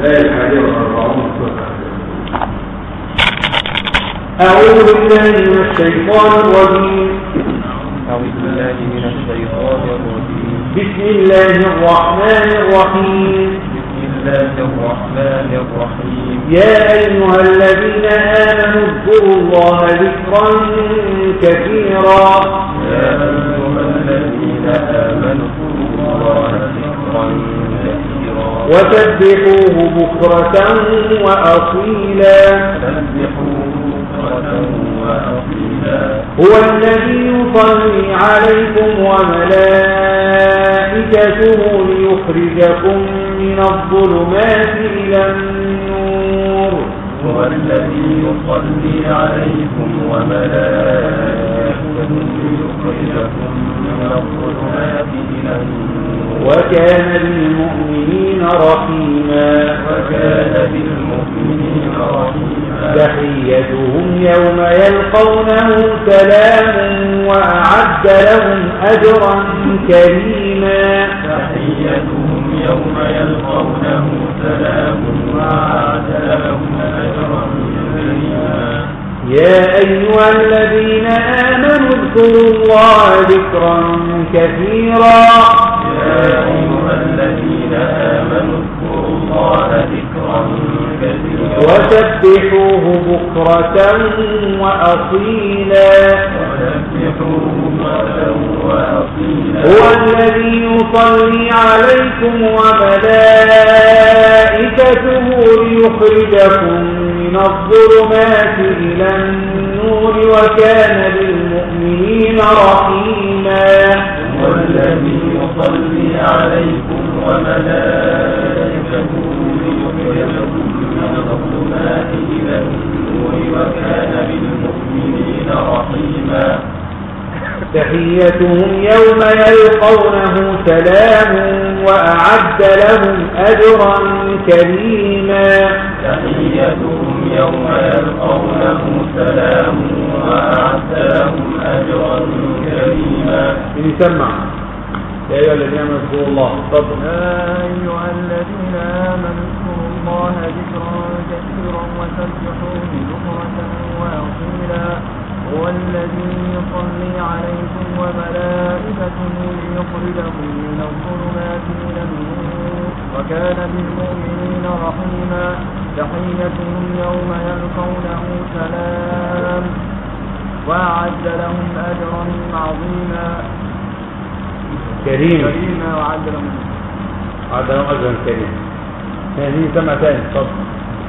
الآية الحادية والأربعون أعوذ بالله من الشيطان الرجيم أعوذ بالله من الشيطان الرجيم بسم الله الرحمن الرحيم بسم الله الرحمن الرحيم يا أيها الذين آمنوا اذكروا الله ذكرا كثيرا يا أيها الذين آمنوا اذكروا الله ذكرا كثيرا وسبحوه بكرة وأصيلا سبحوه بكرة وأصيلا هو الذي يصلي عليكم وملائكته ليخرجكم من الظلمات إلى النور هو الذي يصلي عليكم وملائكته ليخرجكم من الظلمات إلى النور وكان بالمؤمنين رحيما وكان بالمؤمنين رحيما تحيتهم يوم يلقونه سلام وأعد لهم أجرا كريما تحيتهم يوم يلقونه سلام وعاد لهم أجرا كريما يا أيها الذين آمنوا اذكروا الله ذكرا كثيرا يا أيها الذين آمنوا اذكروا الله ذكرا كثيرا وسبحوه بكرة وأصيلا وسبحوه بكرة وأصيلا هو الذي يصلي عليكم وملائكته ليخرجكم من الظلمات إلى النور وكان بالمؤمنين رحيما والذي يصلي عليكم وملائكته ليخرجكم من الظلمات إلى النور وكان بالمؤمنين رحيما تحيتهم يوم يلقونه سلام وأعد لهم أجرا كريما تحيتهم يوم يلقونه سلام وأعد لهم أجرا كريما من يسمع يا أيها الذين آمنوا اذكروا الله تفضل يا أيها الذين آمنوا اذكروا الله ذكرا كثيرا وسبحوه بكرة وأصيلا هو الذي يصلي عليكم وملائكته ليخرجكم من الظلمات إلى النور وكان بالمؤمنين رحيما تحيتهم يوم يلقونه سلام وأعد لهم أجرا عظيما كريم كريما وأعد لهم عاد لهم أجرا كريما مين سمع تاني تفضل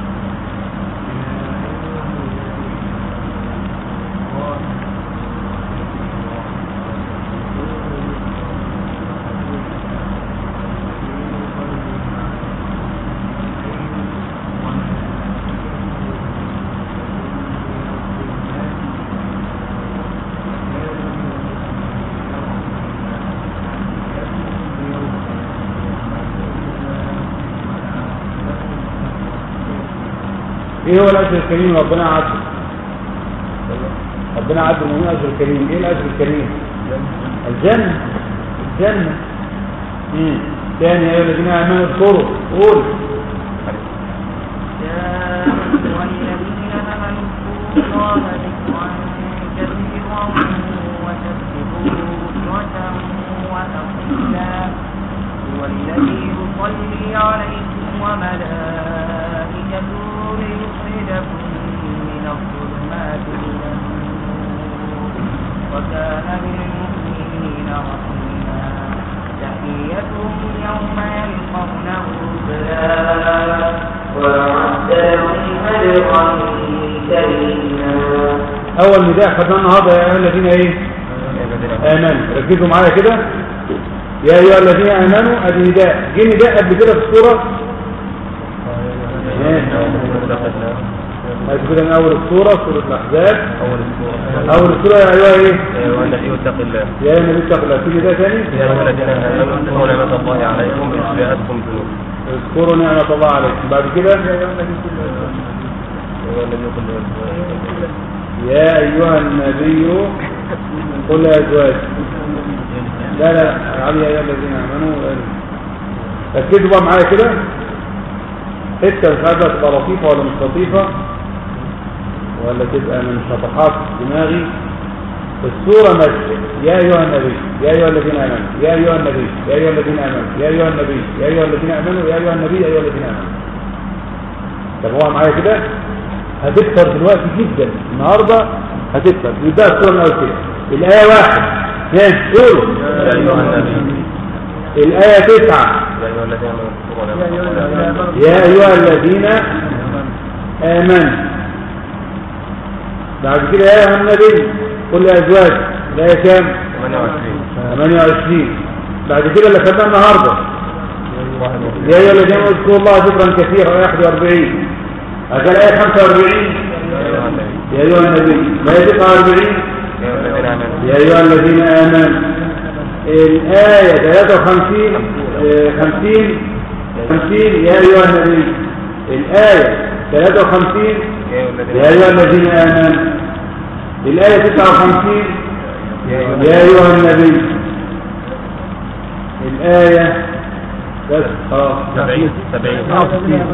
ايه هو الاجر الكريم ربنا عد ربنا عد المؤمنين اجر الكريم ايه الاجر الكريم الجنة الجنة امم ثاني يا الذين امنوا اذكروا قول يا أيها الذين آمنوا اذكروا الله ذكرا كثيرا وسبحوه بكرة وأصيلا هو الذي يصلي عليكم وملائكته ليخرجكم من الظلمات إلى النور وكان بالمؤمنين رحيما تحيتهم يوم يلقونه سلام وأعد لهم أجرا كريما اول نداء خدناه النهارده يا ايها الذين ايه امنوا ركزوا معايا كده يا ايها الذين امنوا ادي نداء جه نداء قبل كده في السوره ادي كده من اول السوره سوره الاحزاب اول السوره يا ايها ايه والذي يتق الله يا ايها النبي اتق الله في نداء ثاني يا أيها الذين آمنوا اذكروا نعمة الله عليكم إذ جاءتكم جنود اذكروا نعمه الله عليكم بعد كده يا ايها النبي قل لازواج لا لا علي يا ايها الذين امنوا ركزوا بقى معايا كده حتة مش عارفة تبقى لطيفة ولا مش لطيفة ولا تبقى من شطحات دماغي السورة ماشية يا أيها النبي يا أيها الذين آمنوا يا أيها النبي يا أيها الذين آمنوا يا أيها النبي يا أيها الذين آمنوا يا أيها النبي يا أيها الذين آمنوا طب هو معايا كده هتكتر دلوقتي جدا النهاردة هتكتر يبدأ السورة من أول كده الآية واحد ها قولوا يا أيها النبي الآية تسعة يا أيها الذين آمنوا يا أيها الذين آمنوا بعد كده يا أيها النبي قل لأزواج الآية كام 28 28 بعد كده اللي خدناه النهارده يا أيها الذين آمنوا اذكروا الله ذكرا كثيرا 41 هذا الآية 45 يا أيها النبي يا أيها النبي ما هي 49 يا أيها الذين يا آمنوا أيها الذين آمنوا الآية 53 آه، 50 50 يا أيها النبي الآية 53 يا أيها الذين آمنوا الآية 59 يا أيها النبي الآية بس خلاص 70 70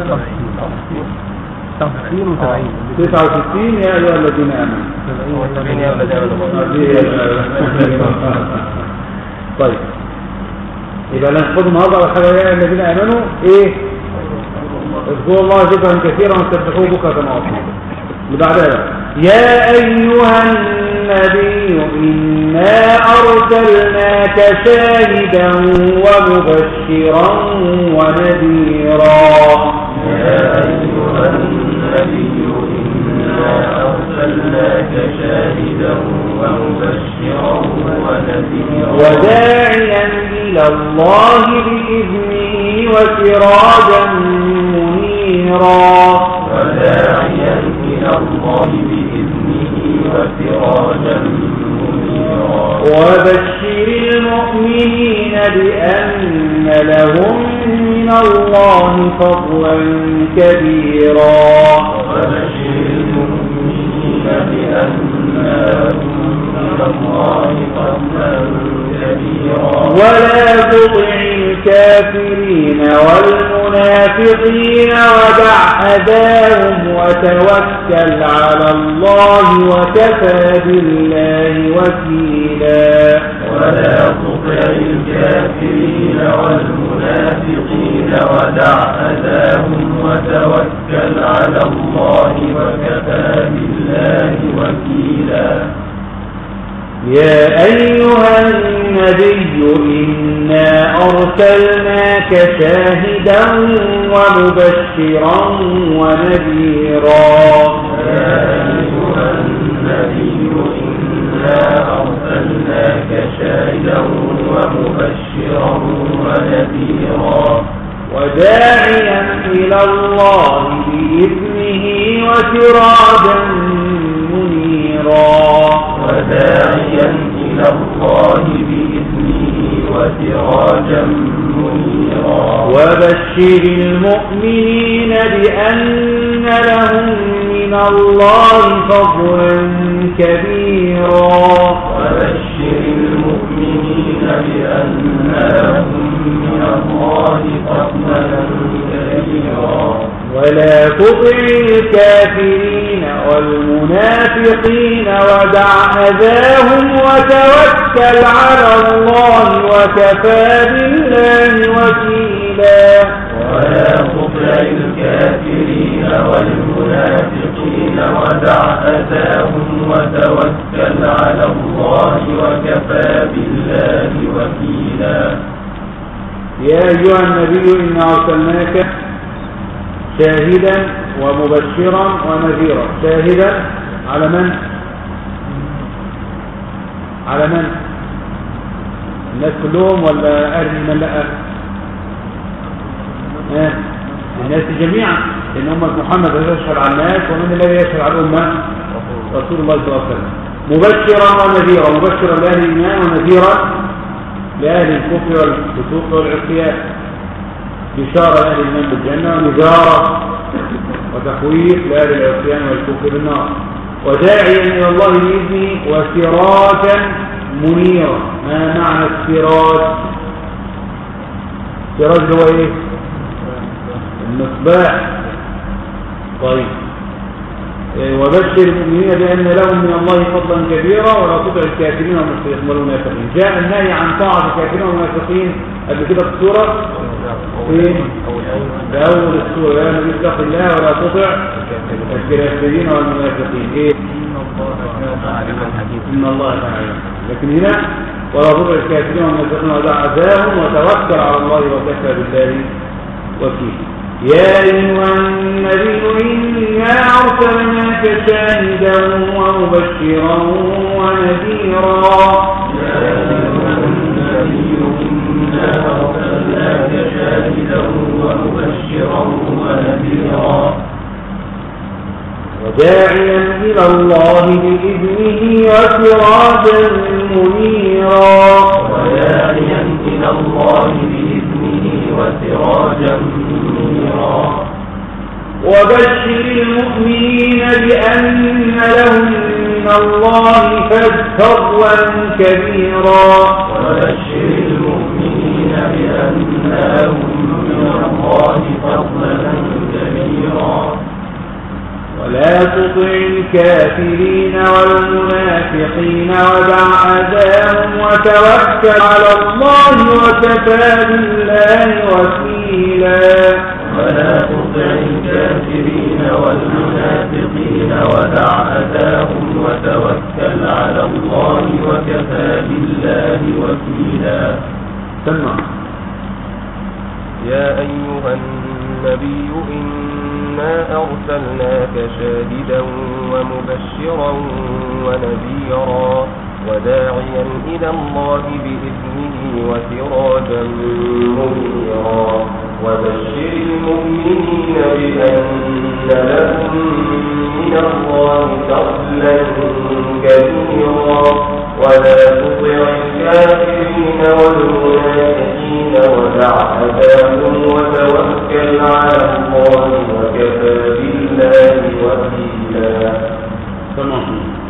69 يا أيها الذين آمنوا 70 يا الذين آمنوا طيب يبقى ناخد النهارده على حاجه يا الذين امنوا ايه اذكروا الله ذكرا كثيرا وسبحوه بكره واصيلا اللي بعدها بقى. يا ايها النبي انا ارسلناك شاهدا ومبشرا ونذيرا يا أيها النبي إنا أرسلناك شاهدا ومبشرا ونذيرا وداعيا إلى الله بإذنه وسراجا منيرا وداعيا إلى الله بإذنه وسراجا منيرا وبشر المؤمنين بأن لهم من الله فضلا كبيرا وبشر المؤمنين بأن لهم من الله فضلا كبيرا ولا تطع الكافرين والمنافقين ودع أذاهم وتوكل على الله وكفى بالله وكيلا ولا تطع الكافرين والمنافقين ودع أذاهم وتوكل على الله وكفى بالله وكيلا يا أيها النبي إنا أرسلناك شاهدا ومبشرا ونذيرا يا أيها النبي إنا أرسلناك شاهدا ومبشرا ونذيرا وداعيا إلى الله بإذنه وسراجا منيرا وداعيا إلى الله بإذنه وسراجا منيرا وبشر المؤمنين بأن لهم من الله فضلا كبيرا وبشر المؤمنين بأن لهم من الله فضلا كبيرا ولا تطع الكافرين والمنافقين ودع أذاهم وتوكل على الله وكفى بالله وكيلا ولا تطع الكافرين والمنافقين ودع أذاهم وتوكل على الله وكفى بالله وكيلا يا أيها النبي إنا أرسلناك شاهدا ومبشرا ونذيرا شاهدا على من على من الناس كلهم ولا أهل من لا آه. الناس جميعا إن أمة محمد يشهد على الناس ومن الذي يشهد على الأمة رسول الله صلى الله عليه وسلم مبشرا ونذيرا مبشرا لأهل الإيمان ونذيرا لأهل الكفر والفسوق والعصيان بشارة لأهل الإيمان بالجنة ونذارة وتخويف لأهل العصيان والكفر بالنار وداعيا إلى الله بإذنه وسراجا منيرا ما معنى السراج السراج هو إيه المصباح طيب إيه، وبشر المؤمنين بأن لهم من الله فضلا كبيرا ولا تطع الكافرين والمنافقين جاء النهي عن طاعة الكافرين والمنافقين قبل كده في السورة فين؟ في أول السورة يا نبي اتق الله ولا تطع الكافرين والمنافقين إيه؟ إن الله تعالى لكن هنا ولا تطع الكافرين والمنافقين ودع عذابهم وتوكل على الله وكفى بالله وكيلا يا أيها النبي إنا أرسلناك شاهدا ومبشرا ونذيرا وداعيا إلى الله بإذنه وسراجا منيرا وداعيا إلى الله بإذنه وسراجا منيرا وبشر المؤمنين بأن لهم من الله فضلا كبيرا وبشر المؤمنين بأن لهم من الله فضلا كبيرا ولا تطع الكافرين والمنافقين ودع أذاهم وتوكل على الله وكفى بالله وكيلا ولا تطع الكافرين والمنافقين ودع أذاهم وتوكل على الله وكفى بالله وكيلا سمع يا أيها النبي إنا أرسلناك شاهدا ومبشرا ونذيرا وداعيا إلى الله بإذنه وسراجا منيرا وبشر المؤمنين بأن لهم من الله فضلا كبيرا ولا تطع الكافرين والمنافقين ودع أذاهم وتوكل على الله وكفى بالله وكيلا سمع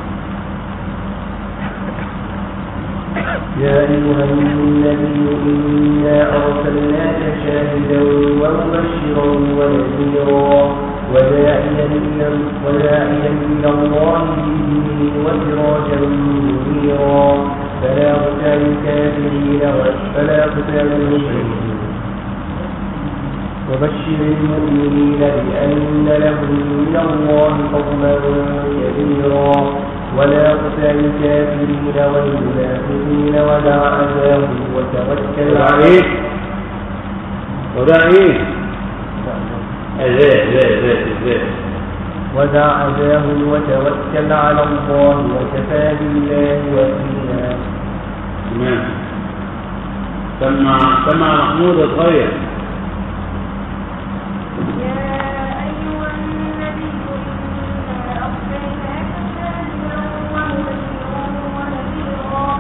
يا أيها النبي إنا أرسلناك شاهدا ومبشرا ونذيرا وداعيا إلى وداعيا إلى الله بإذنه وسراجا منيرا فلا تطع الكافرين فلا تطع المشركين وبشر المؤمنين بأن لهم من الله فضلا كبيرا ولا تطع الكافرين والمنافقين ودع أذاهم وتوكل ودع على ايه ودع ايه ازاي ازاي ازاي ازاي ودع أذاهم وتوكل على الله وكفى بالله وكيلا تمام سمع سمع محمود الصغير يا أيها النبي إنا أرسلناك شاهدا ومبشرا ونذيرا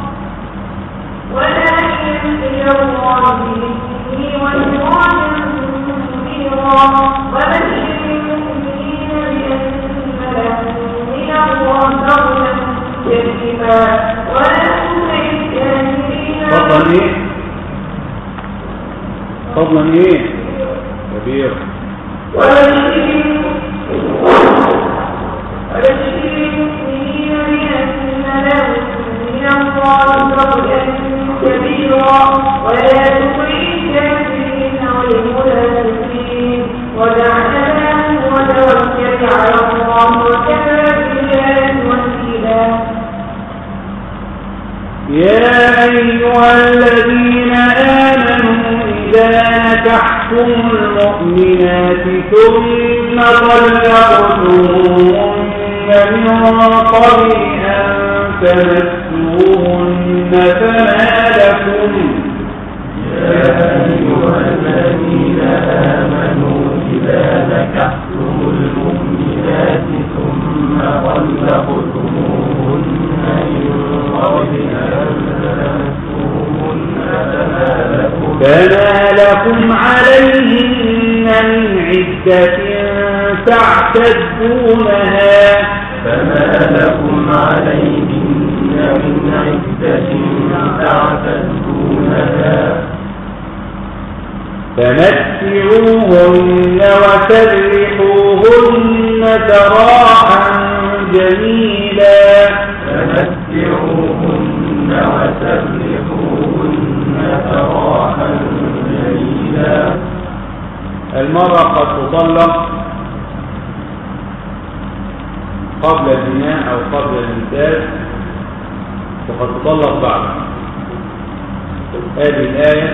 وداعيا إلى الله بإذنه وسراجا منيرا وبشر المؤمنين بأن لهم من الله فضلا كبيرا ولا تطع الكافرين فضلا ايه فضلا ايه كبير يا أيها الذين آمنوا إذا نكحتم المؤمنات ثم طلقتموهن من قبل أن تمسوهن فما لكم يا أيها الذين آمنوا إذا نكحتم المؤمنات ثم طلقتموهن من قبل أن تمسوهن فما لكم فما لكم عليهن من عدة تعتدونها فما لكم عليهن من عدة تعتدونها فمتعوهن وسرحوهن سراحا جميلا فمتعوهن وسرحوهن سراحا جميلا المرأة قد تطلق قبل البناء أو قبل الإنتاج وقد تطلق بعد هذه الآية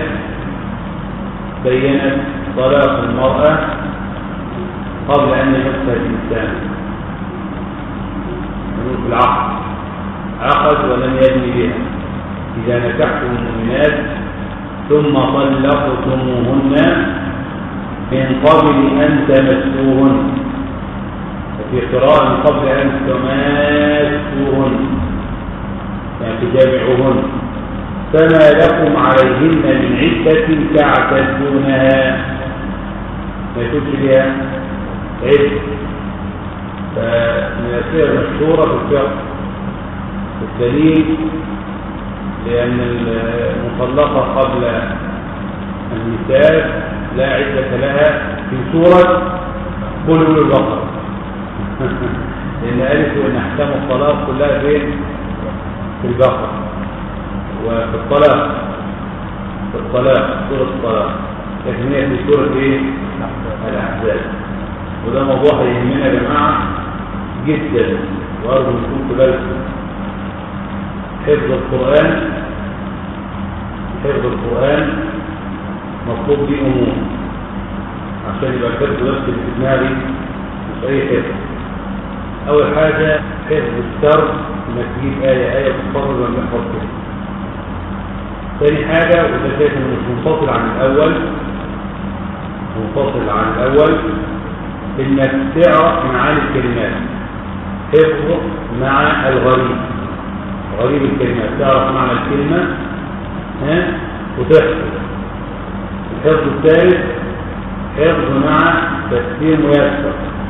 بينت طلاق المرأة قبل أن يمسها الإنسان نقول في العقد عقد ولم يبني بها إذا نكحتم المؤمنات ثم طلقتموهن من قبل أن تمسوهن وفي قراءة من قبل أن تماسوهن يعني تجامعوهن فما لكم عليهن من عدة تعتدونها ما يكونش لها عدة فمن الأسئلة المشهورة في الفقه الدليل لأن المطلقة قبل النساء لا عدة لها في سورة بلوغ البقر لأن ألف أن أحكام الطلاق كلها فين؟ في البقر وفي الطلاق في الطلاق سورة الطلاق لكن هي في سورة إيه؟ الأحزاب وده موضوع يهمنا يا جماعة جدا وأرجو أن تكونوا بالكم حفظ القرآن حفظ القرآن مطلوب به أمور عشان يبقى الحفظ بس اللي في دماغي مش أي حفظ أول حاجة حفظ السر إنك تجيب آية آية تتفرج من محفظ كده ثاني حاجة وده شايف إنه مش منفصل عن الأول منفصل عن الأول إنك تعرف معاني الكلمات حفظ مع الغريب غريب الكلمات تعرف معنى الكلمة ها وتحفظ الحفظ الثالث حفظ مع تفسير ميسر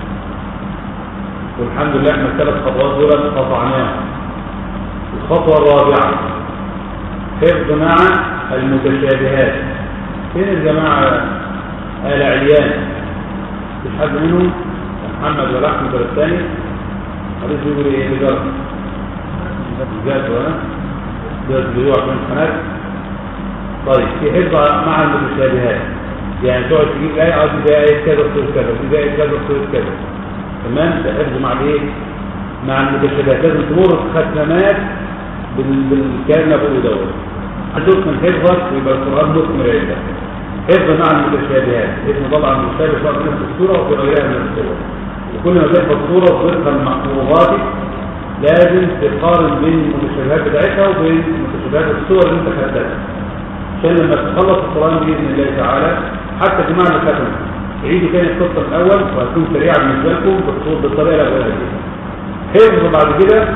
والحمد لله احنا الثلاث خطوات دول قطعناها الخطوة الرابعة حفظ مع المتشابهات فين الجماعة آل عيان مش حد منهم محمد ولا احمد ولا الثاني حديث بيقول ايه اللي جرى جات ولا جات بيقول عشان الامتحانات طيب في حفظ مع المتشابهات يعني تقعد تجيب آية أو تجيب آية كذا وصورة كذا وتجيب آية كذا وصورة كذا تمام ده حفظ مع الايه؟ مع المتشابهات لازم تمر ختمات بال- بالكلام اللي بقوله دوت هتدوس من حفظك ويبقى القرآن مثمر عندك حفظ مع المتشابهات اسمه طبعا مشابه سواء في نفس السورة وفي غيرها من السور وكل ما تحفظ سورة وفقها المحفوظات لازم تقارن بين المتشابهات بتاعتها وبين متشابهات السور اللي انت خدتها عشان لما تخلص القرآن بإذن الله تعالى حتى في معنى الختم عيدوا تاني القصة الأول وهتكون سريعة بالنسبة لكم بالصوت بالطريقة الأولى دي حفظ بعد كده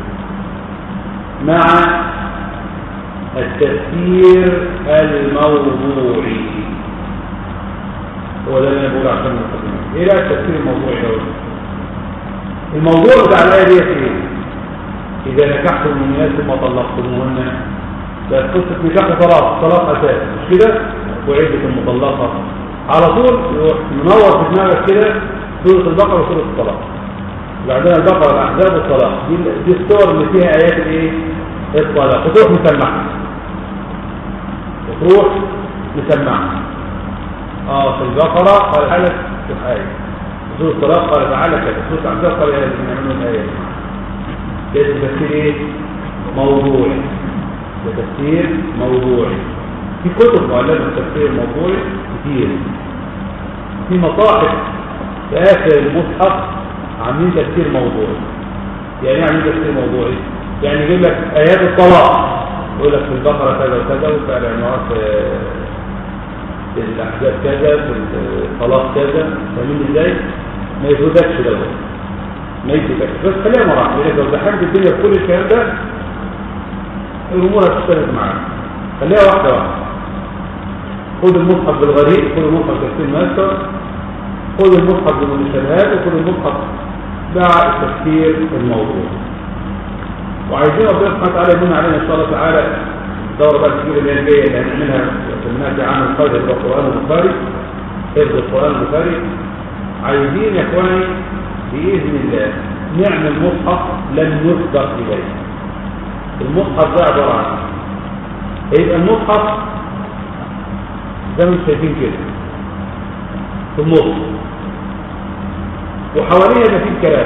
مع التفسير الموضوعي هو ده اللي انا بقول عشان المقدمة ايه بقى التفسير الموضوعي ده الموضوع بتاع الآية دي ايه إذا نكحتم المؤمنات ثم طلقتموهن ده قصة نكاح طلاق طلاق أساس مش كده وعدة المطلقة على طول يروح منور في دماغك كده سورة البقرة وسورة الطلاق بعدها البقرة الأحزاب والطلاق دي, دي الصور اللي فيها آيات الايه الطلاق وتروح مسمعها وتروح مسمعها اه في البقرة قال تعالى في الآية سورة الطلاق قال تعالى كذا سورة الأحزاب قال يا الذين آمنوا الآية ده تفسير ايه موضوعي ده تفسير موضوعي في كتب مؤلفة تفسير موضوعي كتير في مصاحف في آخر المصحف عاملين تفسير موضوعي يعني ايه عاملين تفسير موضوعي يعني يجيب لك آيات الطلاق يقول لك في البقرة كذا وكذا وفي العنوان في الأحزاب كذا في الطلاق كذا فاهمين ازاي؟ ما يفوتكش دوت ما يفوتكش بس خليها مراحل لأنك لو زحمت الدنيا بكل الكلام ده الأمور هتختلف معاك خليها واحدة واحدة خد المصحف بالغريب خد المصحف تفسير ماستر خد المصحف بالمتشابهات وخد المصحف مع التفسير الموضوع وعايزين ربنا سبحانه وتعالى يمن علينا ان شاء الله تعالى الدوره بقى الكبيره اللي هي الجايه اللي هنعملها في الناس عن القيد القران البخاري حفظ القران البخاري عايزين يا اخواني بإذن الله نعمل مصحف لن يسبق إليه المصحف ده عبارة عن إيه؟ يبقى المصحف زي ما انتم شايفين كده في النص وحواليه يبقى فيه الكلام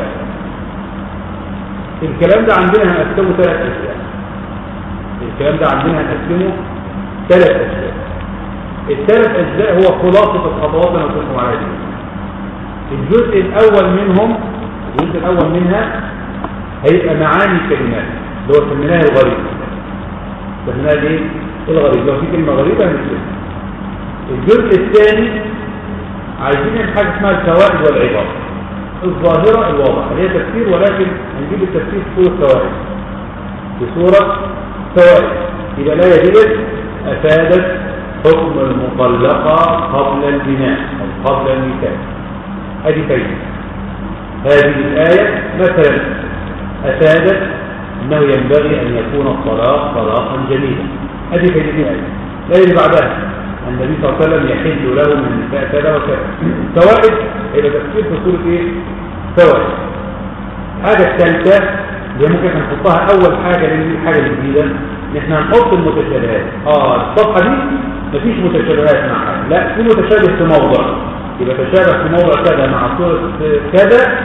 الكلام ده عندنا هنقسمه ثلاث أشياء الكلام ده عندنا هنقسمه ثلاث أشياء الثلاث أجزاء هو خلاصة الخطوات اللي قلت عليها دي الجزء الأول منهم الجزء الأول منها هيبقى معاني الكلمات اللي هو سميناه الغريب سميناه ايه؟ الغريب لو في كلمة غريبة هنكتبها الجزء الثاني عايزين نعمل حاجة اسمها الفوائد والعبارة الظاهرة الواضحة هي تفسير ولكن هنجيب التفسير في صورة فوائد في صورة فوائد يبقى لا يجب أفادت حكم المطلقة قبل البناء أو قبل النكاح هذه فايدة هذه الآية مثلا أفادت أنه ينبغي أن يكون الطلاق طلاقا جميلا هذه فايدة الآية لا اللي بعدها النبي صلى الله عليه وسلم يحل له من النساء كذا وكذا فوائد إلى تفسير في سورة إيه؟ فوائد الحاجة الثالثة اللي ممكن نحطها أول حاجة لأن دي الحاجة الجديدة إن إحنا هنحط المتشابهات آه الصفحة دي مفيش متشابهات مع حاجة لا في متشابه في موضع يبقى تشابه في موضع كذا مع صورة كذا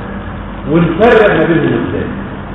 ونفرق ما بينهم ازاي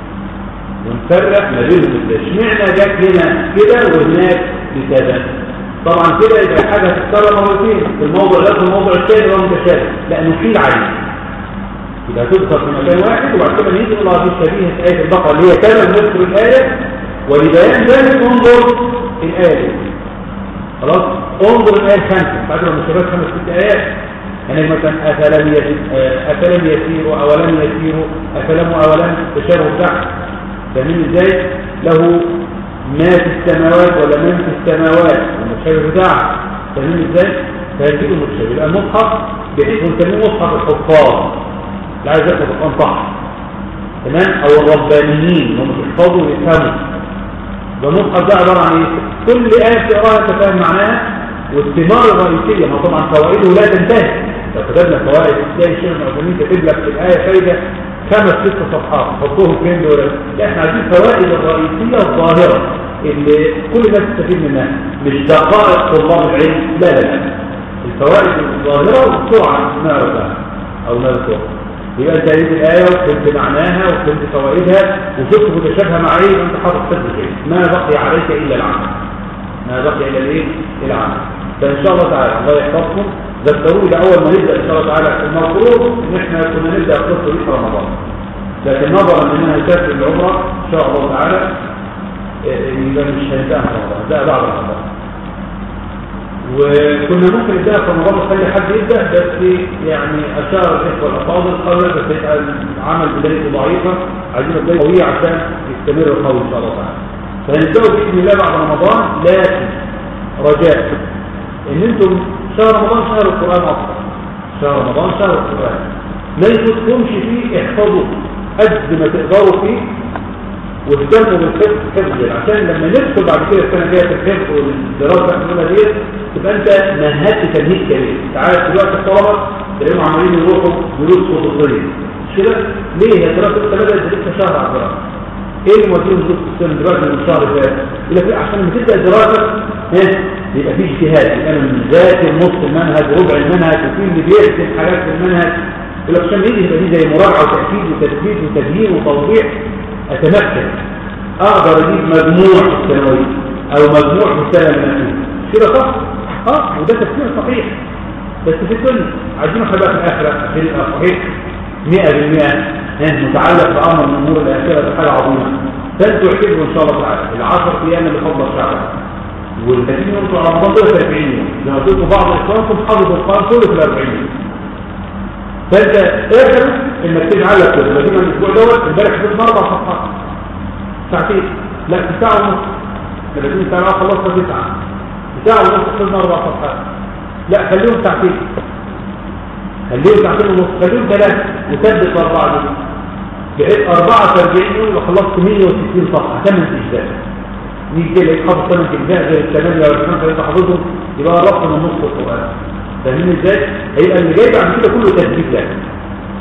ونفرق ما بينهم ازاي اشمعنى جت هنا كده وهناك بكذا طبعا كده يبقى حاجه هتتكرر مرتين في الموضوع ده في الموضوع الثاني هو متشابه لا نحيل عليه يبقى تذكر في مكان واحد وبعد كده نيجي نقول هذه شبيهه ايه البقره اللي هي كما نذكر الايه ولبيان ذلك انظر الايه خلاص انظر الايه الخامسه بعد ما نشرت خمس ست ايات يعني مثلا افلم يسير افلم يسيروا اولم يسيروا افلم اولم تشابه تحت فاهمين ازاي له ما في السماوات ولا من في السماوات المتشابه بتاعه فاهمين ازاي فهذه المتشابه يبقى المصحف بحيث نسميه مصحف الحفاظ لا عايز ياخد القران صح تمام او الربانيين هم بيحفظوا ويفهموا ده المصحف ده عباره عن ايه كل ايه تقراها انت فاهم معناها والثمار الرئيسيه ما طبعا فوائده لا تنتهي لو كتبنا فوائد تلاقي الشيخ العثيمين كاتب لك في الايه فايده خمس ست صفحات حطوهم فين دول لا احنا عايزين الفوائد الرئيسيه الظاهره اللي كل الناس تستفيد منها مش دقائق طلاب العلم لا لا لا الفوائد الظاهره والسرعه نعرفها او نذكرها يبقى انت قريت الايه وفهمت معناها وفهمت فوائدها وشفت متشابهه مع ايه وانت حاطط صدر شيء ما بقي عليك الا العمل ما بقي الا الايه العمل فان شاء الله تعالى الله يحفظكم ذكروا لي اول ما نبدا ان شاء الله تعالى المفروض ان احنا كنا نبدا القصه دي في رمضان لكن نظرا اننا نسافر العمره ان شاء الله تعالى يبقى مش هنبدا في رمضان ده بعد رمضان وكنا ممكن نبدا في رمضان نخلي حد يبدا بس يعني اشار الاخوه الافاضل قالوا بس يبقى العمل بدايته ضعيفه عايزين بدايه قويه عشان يستمر القول ان شاء الله تعالى فهنبداوا باذن الله بعد رمضان لكن رجاء ان انتم شهر رمضان شهر القرآن أصلا شهر رمضان شهر القرآن ما يفوتكمش فيه احفظوا قد ما تقدروا فيه واهتموا بالحفظ حفظ عشان لما ندخل بعد كده السنة الجاية في الحفظ والدراسة الأولى ديت تبقى أنت مهدت تمهيد كبير تعالى دلوقتي الطلبة تلاقيهم عمالين يروحوا دروس خصوصية مش كده؟ ليه؟ هي دراسة السنة ده لسه شهر على الدراسة ايه اللي موديهم دروس السنة دلوقتي من الشهر اللي فات؟ يقول لك عشان لما تبدأ الدراسة يبقى في اجتهاد انا من ذاكر نص المنهج ربع المنهج وفي اللي بيرسم حاجات في المنهج يقول لك عشان يجي يبقى دي زي مراجعه وتاكيد وتثبيت وتبيين وتوضيح اتمكن اقدر اجيب مجموع في الثانويه او مجموع في السنه اللي كده صح اه وده تفسير صحيح بس في الدنيا عايزين خليها في الاخره عشان يبقى صحيح 100% متعلق بامر من امور الاخره ده حاجه عظيمه فانتوا اعتبروا ان شاء الله تعالى العشر ايام اللي فضل الشعب والذين يمكن على رمضان دول 40 يوم لما تقولوا بعض اخوانكم حافظوا القران كله في ال 40 يوم فانت اخر انك تجعل لك كده لكن الاسبوع دوت امبارح حفظنا اربع صفحات ساعتين لا في ساعه ونص 30 ساعه خلصنا تسعه في ساعه ونص حفظنا اربع صفحات لا خليهم ساعتين خليهم ساعتين ونص خليهم ثلاثه وثبت اربعه دول بقيت 44 يوم وخلصت 160 صفحه ثمان اجزاء نيجي كده يتحفظ ثمان اجزاء غير الثمانيه ولا الخمسه اللي حافظهم يبقى ربط من نص القران فاهمين ازاي؟ هيبقى اللي جاي بعد كده كله تثبيت لك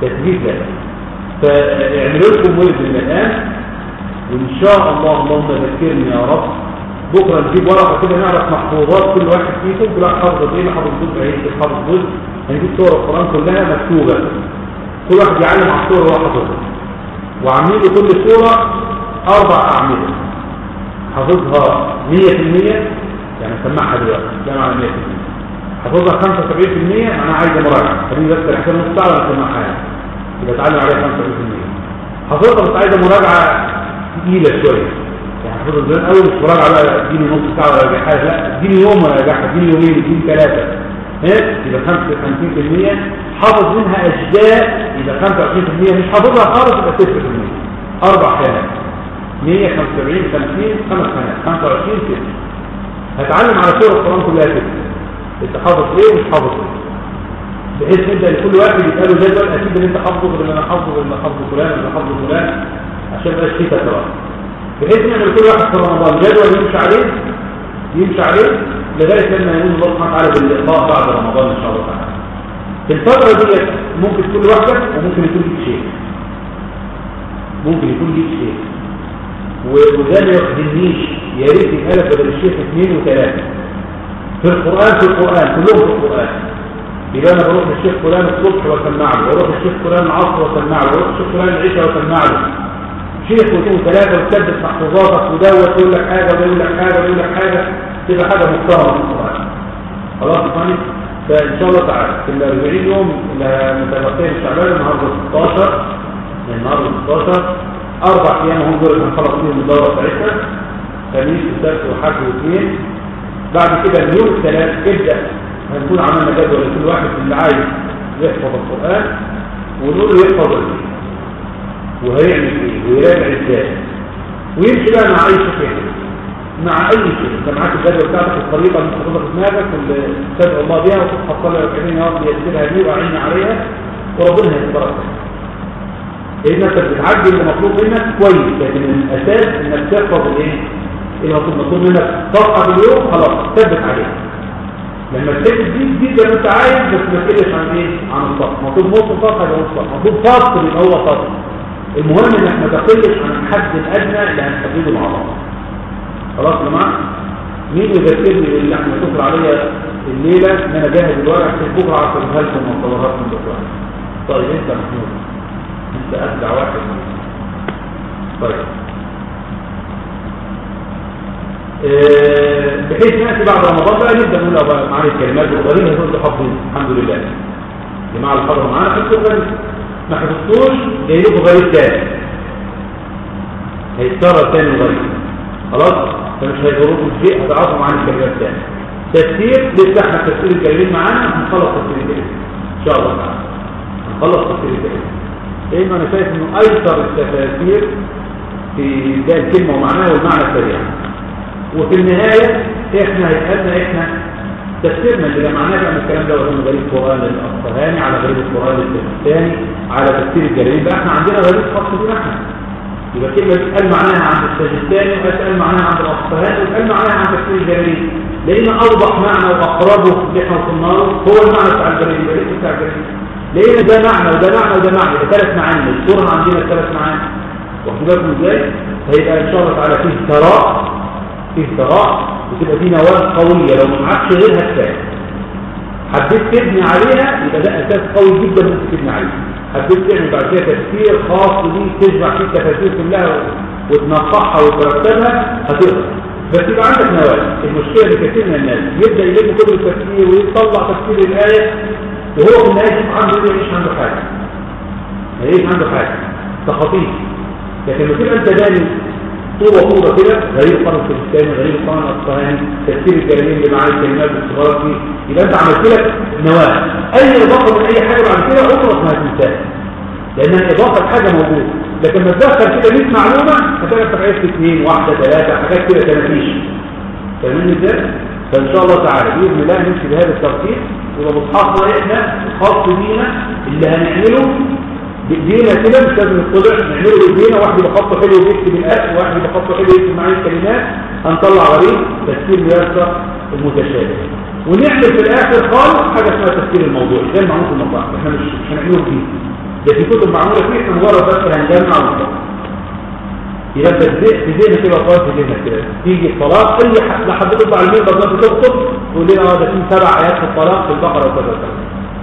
تثبيت لا فاعملوا لكم ولد من الان وان شاء الله اللهم ذكرني يا رب بكره نجيب ورقه كده نعرف محفوظات كل واحد فيكم كل واحد حافظ ايه حافظ جزء عيد حافظ جزء هنجيب صور القران كلها مكتوبه كل واحد يعلم على الصور اللي هو حافظها وعاملين لكل صوره اربع اعمده حافظها 100% يعني سمعها دلوقتي جمع 100% حافظها 75% معناها عايزه مراجعه خليني بس احسن نص ساعه ولا اسمعها يعني يبقى اتعلم عليها 75% حافظها بس عايزه مراجعه تقيله شويه يعني حافظها زمان قوي مش مراجعه بقى اديني نص ساعه ولا راجعها لا اديني يوم ولا راجعها اديني يومين اديني ثلاثه ها يبقى 55% حافظ منها اجزاء يبقى 25% مش حافظها خالص يبقى 6% اربع كلام 175 50 خمس سنوات 25 كده هتعلم على سور القرآن كلها كده انت حافظ ايه ومش حافظ ايه بحيث نبدا لكل واحد يساله جدول اكيد ان انت حافظه غير اللي انا حافظه غير اللي حافظه فلان اللي حافظه فلان عشان بقى الشيء تكرار بحيث نعمل كل واحد في رمضان جدول يمشي عليه يمشي عليه لغايه لما يقول الله سبحانه وتعالى باللقاء بعد رمضان ان شاء الله تعالى في الفتره دي ممكن تكون لوحدك وممكن يكون ليك شيء ممكن يكون ليك شيء وده ما يخدمنيش يا ريت يتقلب بدل الشيخ اثنين وثلاثه في القران في القران كلهم في القران يبقى انا بروح للشيخ فلان الصبح واسمع له واروح للشيخ فلان العصر واسمع له واروح للشيخ فلان العشاء واسمع له شيخ واثنين وثلاثه وتثبت محفوظاتك ودوت يقول لك حاجه وده يقول لك حاجه وده يقول لك حاجه تبقى حاجه محترمه في القران خلاص يا فندم فان شاء الله تعالى في ال 40 يوم اللي متبقين شعبان النهارده 16 النهارده 16 اربع ايام هم دول اللي هنخلص فيهم الدوره بتاعتنا خميس وسبت وحد واثنين بعد كده اليوم الثلاث ابدا هنكون عملنا جدول لكل واحد اللي عايز يحفظ القران ونقول له يحفظ ايه وهيعمل ايه ويراجع ازاي ويمشي بقى مع اي شيء مع اي شيء انت معاك الجدول بتاعتك الطريقه اللي حافظها في دماغك اللي تدعو الله بها وتحصل لك كمان يا رب يسرها دي واعين عليها وربنا هيتبارك لان انت بتعدي اللي مطلوب منك كويس لكن الاساس انك تحفظ الايه اللي مطلوب مطلوب منك صفحه باليوم خلاص ثبت عليها لما تثبت دي دي زي ما انت عايز بس ما تقلش عن ايه عن الصف مطلوب نص صفحه يبقى نص صفحه مطلوب فصل يبقى هو فصل المهم انك ما تقلش عن الحد الادنى اللي هنحدده مع بعض خلاص يا جماعه مين يذكرني اللي احنا اتصل عليا الليله ان انا جاهز الورق عشان بكره اعرفها لكم واصورها لكم بكره طيب انت محمود انت ابدع واحد طيب اه بحيث ناتي بعد رمضان بقى نبدا نقول بقى معاني الكلمات والغريب هتقول حافظين الحمد لله جماعه اللي حضروا معانا حفظوا غريب ما حفظتوش جاي لكم غريب تاني هيتكرر تاني الغريب خلاص فمش هيضركم شيء هتعرفوا معاني الكلمات تاني تفسير لسه احنا تفسير الكلمين معانا هنخلص تفسير الكلمين ان شاء الله تعالى هنخلص تفسير الكلمين لانه انا شايف انه ايسر التفاسير في ده الكلمه ومعناها والمعنى السريع وفي النهايه احنا هيتقالنا احنا تفسيرنا اللي جمعناه بقى من الكلام ده وهو غريب القران للاصفهاني على غريب القران للثاني على تفسير الجلالين بقى احنا عندنا غريب خاص بينا احنا يبقى كلمه تتقال معناها عند السجستاني وتتقال معناها عند الاصفهاني وتتقال معناها عند تفسير الجلالين لان اوضح معنى واقربه اللي احنا وصلناه هو المعنى بتاع الجلالين وليس بتاع الجلالين لان ده معنى وده معنى وده معنى ده ثلاث معاني الصوره عندنا ثلاث معاني واخد بالكم ازاي هيبقى ان شاء الله تعالى فيه ثراء فيه ثراء وتبقى دي نواه قويه لو ما معكش غيرها كفايه حبيت تبني عليها يبقى ده اساس قوي جدا ممكن تبني عليه حبيت تعمل بعد كده تفسير خاص بيه تجمع فيه التفاسير كلها وتنقحها وترتبها هتقدر بس يبقى عندك نواه المشكله اللي كثير من الناس يبدا يلم كتب التفسير ويطلع تفسير الايه وهو في النهايه يشوف عنده ايه مش عنده حاجه ما يعيش عنده حاجه ده خطير لكن لما تبقى انت داني طوبه طوبه كده غريب القرن الثاني غريب القرن الاصفهاني تفسير الكلمين اللي معاه الكلمات الصغيره دي يبقى انت عملت لك نواه اي اضافه من اي حاجه بعد كده عمرك ما هتنساها لانها اضافه لحاجه موجوده لكن ما تدخل كده 100 معلومه هتلاقي انت عرفت اثنين واحده ثلاثه حاجات كده تنافيش فاهمين ازاي؟ فان شاء الله تعالى باذن الله نمشي بهذا الترتيب يبقى مصحفنا احنا خاص بينا اللي هنعمله بايدينا كده مش لازم نطلع نعمله بايدينا واحد يبقى خطه حلو ويكتب الاس وواحد يبقى خطه حلو ويكتب معاه الكلمات هنطلع غريب تفسير ميسر المتشابه ونعمل في الاخر خالص حاجه اسمها تفسير الموضوع زي ما عملت المطاعم احنا مش مش هنعمله فيه ده في كتب معمولة فيه احنا مجرد بس هنجمع ونطلع يبقى انت في ذهنك كده وقال في ذهنك كده تيجي الطلاق اي حد لحد تطلع المنبر ده تخطب تقول لنا اه ده في سبع ايات في الطلاق في البقره وكذا وكذا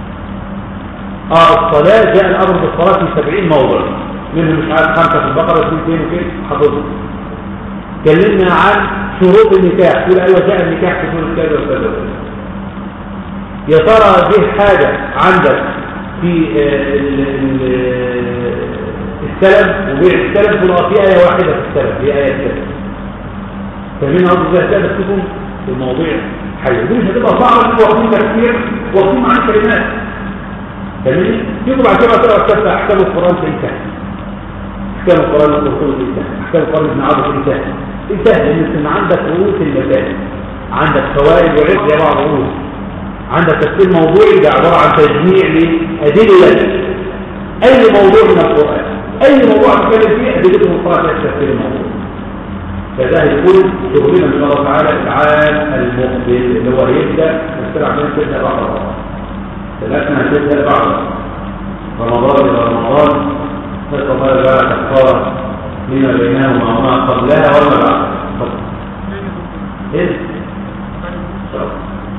اه الصلاه جاء الامر بالصلاه في 70 موضع منهم مش عارف خمسه في البقره اثنين فين وفين حافظهم اتكلمنا عن شروط النكاح تقول ايوه جاء النكاح في شروط كذا وكذا وكذا يا ترى دي حاجه عندك في آه، ال- ال- السلم وبيع السلم تقول اه في ايه واحده في السلم هي ايه السلم فمن هذا ازاي تقدر تكون في المواضيع حيه دي مش هتبقى صعبه واخدين تفكير واخدين مع الكلمات فاهمني؟ تيجوا بعد كده تقرا كتاب احكام القران في انتهى احكام القران والرسول في انتهى احكام القران ابن عبد انتهى انتهى لان انت عندك رؤوس المسائل عندك فوائد وعلم زي بعض رؤوس عندك تفسير موضوعي ده عباره عن تجميع لادله اي موضوع من القران اي موضوع تتكلم فيه ادلته مقارنه تفسير الموضوع فده هيكون شغلنا ان شاء الله تعالى العام المقبل اللي هو هيبدا نستمع عشان تبدا بعد رمضان ثلاثنا هتبدا بعد رمضان الى رمضان نسال الله لا تختار فيما بينهما وما قبلها وما بعدها اتفضل. ايه اتفضل.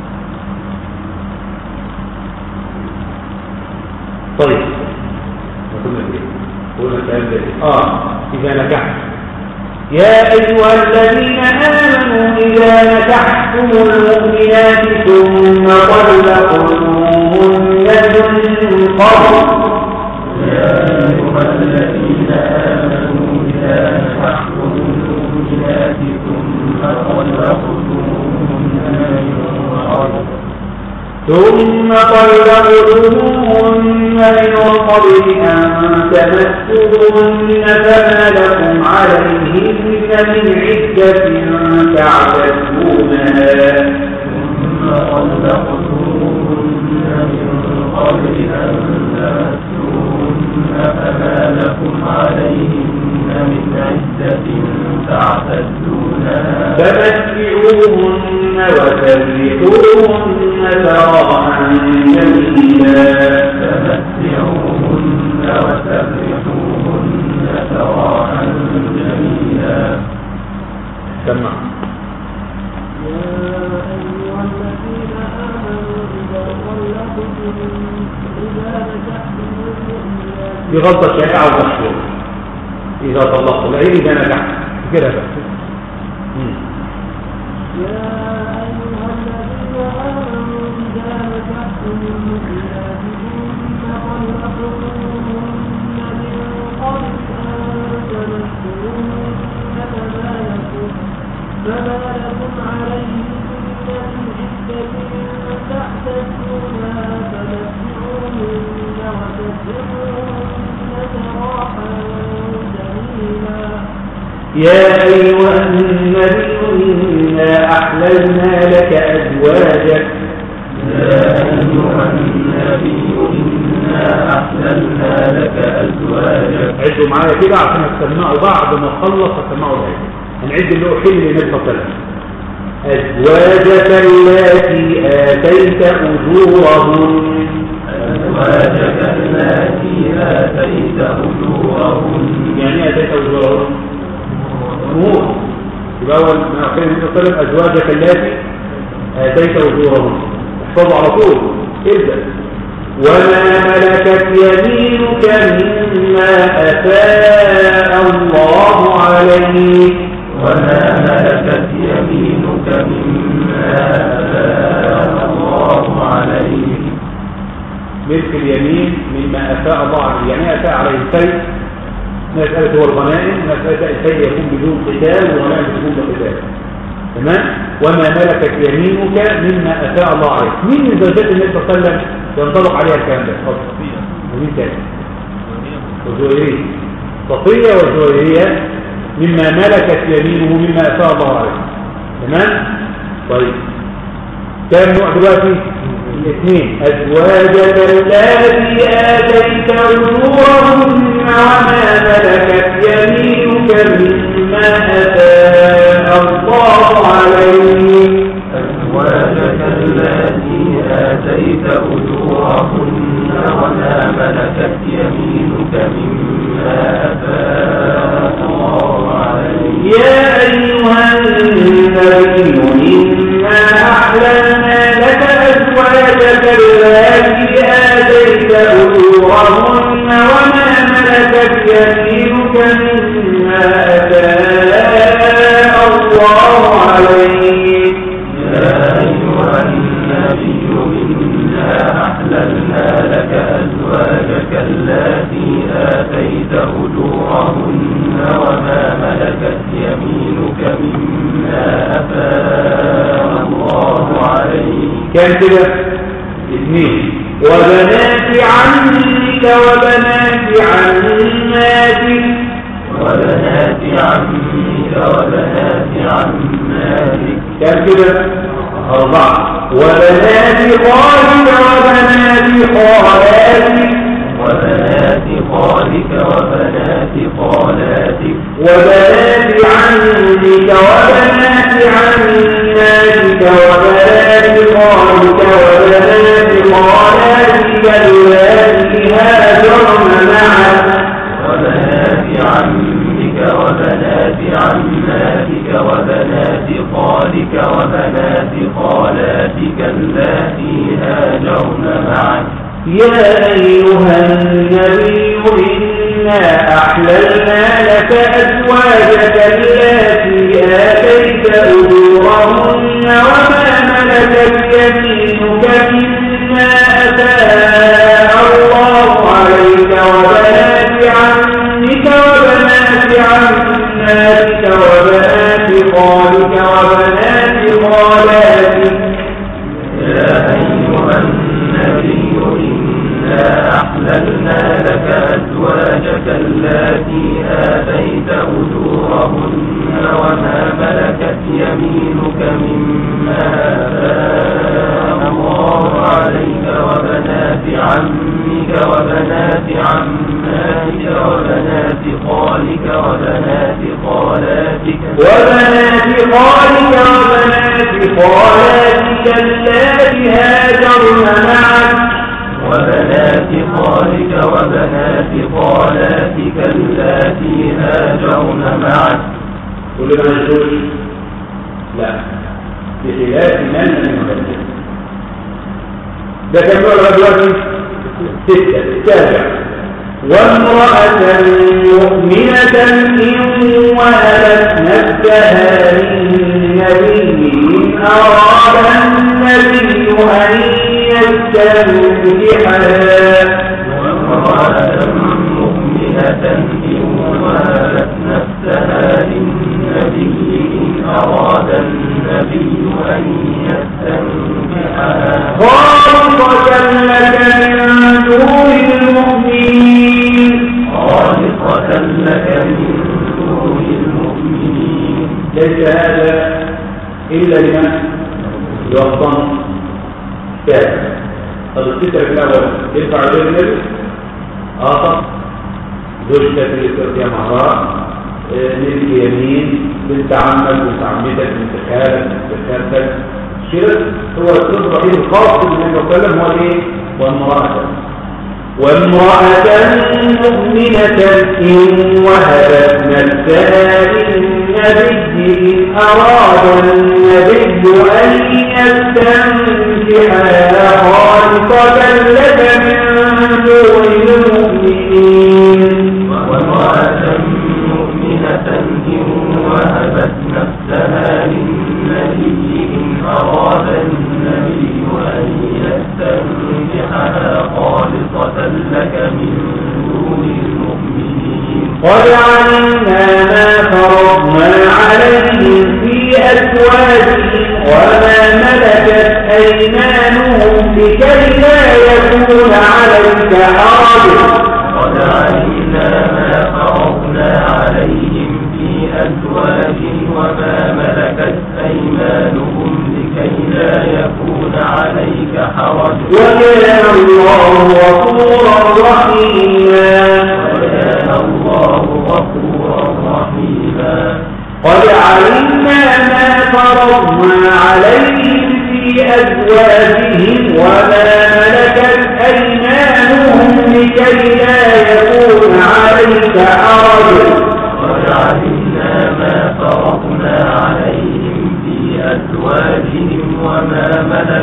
طيب وكنا فيه قلنا الكلام ده اه اذا نجحت يا أيها الذين آمنوا إذا نكحتم المؤمنات ثم طلقتموهن من قبل يا أيها الذين آمنوا إذا نكحتم المؤمنات ثم طلقتموهن من قبل ثم طلقتموهن من قبل أن تمسوهن فما لكم عليهن من عدة تعتدونها ثم طلقتموهن من قبل أن تمسوهن فما لكم عليهن من عدة تعتدونها فمتعوهن وسرحوهن سراحا جميلا فمتعوهن وسرحوهن سراحا جميلا سمع دي غلطة شائعة ومشهورة إذا طلقت العين إذا نجحت كده بس مم. فما لكم عليهن من عدة تعتدونها فمتعوهن وسرحوهن سراحا جميلا يا أيها النبي إنا أحللنا لك أزواجك يا أيها النبي إنا أحللنا لك أزواجك عدوا معايا كده عشان تسمعوا بعد ما خلص تسمعوا الآية هنعد اللي هو حل للنبي صلى الله عليه وسلم أزواجك اللاتي آتيت أجورهن أزواجك التي آتيت أجورهن يعني إيه آتيت أجورهن نور يبقى أول ما أخير النبي صلى الله عليه وسلم أزواجك اللاتي آتيت أجورهن احفظوا على طول ابدأ وما ملكت يمينك مما أفاء الله عليك وما ملكت يمينك مما أفاء الله عليك ملك اليمين مما أفاء الله عليه يعني إيه أفاء عليه الفيء مسألة هو الغنائم مسألة الفيء يكون بدون قتال والغنائم تكون بقتال تمام وما ملكت يمينك مما أفاء الله عليك مين من زوجات النبي صلى الله عليه وسلم ينطبق عليها الكلام ده اتفضل ومين تاني وزهيرية صفية وزهيرية مما ملكت يمينه مما أفاء الله عليه تمام طيب كام نوع دلوقتي الاثنين أزواجك التي آتيت أجورهن وما ملكت يمينك مما أفاء الله عليك أزواجك التي آتيت أجورهن وما وما ملكت يمينك مما أفاء الله عليك يا أيها النبي إنا أحللنا لك أزواجك التي آتيت أجورهن وما ملكت يمينك مما أفاء الله عليك يا أيها النبي إنا أحللنا لك أزواجك التي آتيت أجورهن وما ملكت يمينك مما أفاء الله عليك كان كده اثنين وبنات عمك وبنات عماتك وبنات عمك وبنات عماتك كان كده أربعة وبنات خالك وبنات خالاتك وبنات خالك وبنات خالاتك وبنات عمك وبنات عماتك وبنات خالك وبنات خالاتك اللاتي هاجرن معك وبنات عمك وبنات عماتك وبنات خالك وبنات خالاتك اللاتي هاجرن معك يا أيها النبي إنا أحللنا لك أزواجك التي آتيت أجورهن وما ملكت يمينك مما أفاء الله عليك وبنات عمك وبنات عماتك وبنات خالك وبنات خالاتك يا أيها النبي إنا أحللنا لك أزواجك التي آتيت أجورهن وما ملكت يمينك مما أفاء الله عليك وبنات عمك وبنات عماتك وبنات خالك وبنات خالاتك وبنات خالك وبنات خالاتك اللاتي هاجرن معك وبنات خالك وبنات خالاتك اللاتي هاجرن معك كل ما نشوف لا بخلاف من لم يهاجر ده كم نوع دلوقتي ستة السابع وامرأة مؤمنة إن وهبت نفسها للنبي إن أراد النبي أن يستنكحها وامرأة مؤمنة إن وهبت نفسها للنبي إن أراد النبي أن يستنكحها خالصة لك من دون المؤمنين خالصة لك من دون المؤمنين ليس هذا إلا لمن يوطن كافر طب الستة في الأول ينفع غير النبي؟ اه طب زوجتك اللي ترجع مهرها نبي يمين بنت عمك بنت عمتك بنت خالك بنت خالتك كده هو الاسلوب الرحيم الخاص بالنبي صلى الله عليه وسلم هو الايه؟ وامرأة وامرأة مؤمنة إن وهبت نفسها للنبي إن أراد النبي أن يستنكحها خالصة لك من دون المؤمنين وامرأة مؤمنة إن وهبت نفسها للنبي إن أراد النبي أن يستنكحها خالصة لك من دون المؤمنين قد علمنا ما فرضنا عليهم في أزواجهم وما ملكت أيمانهم لكي لا يكون عليك حرج قد علمنا ما فرضنا عليهم في أزواجهم وما ملكت أيمانهم لكي لا يكون عليك حرج وكان الله غفورا رحيما وكان الله غفورا رحيما قد علمنا ما فرضنا عليهم في أزواجهم وما ملكت أيمانهم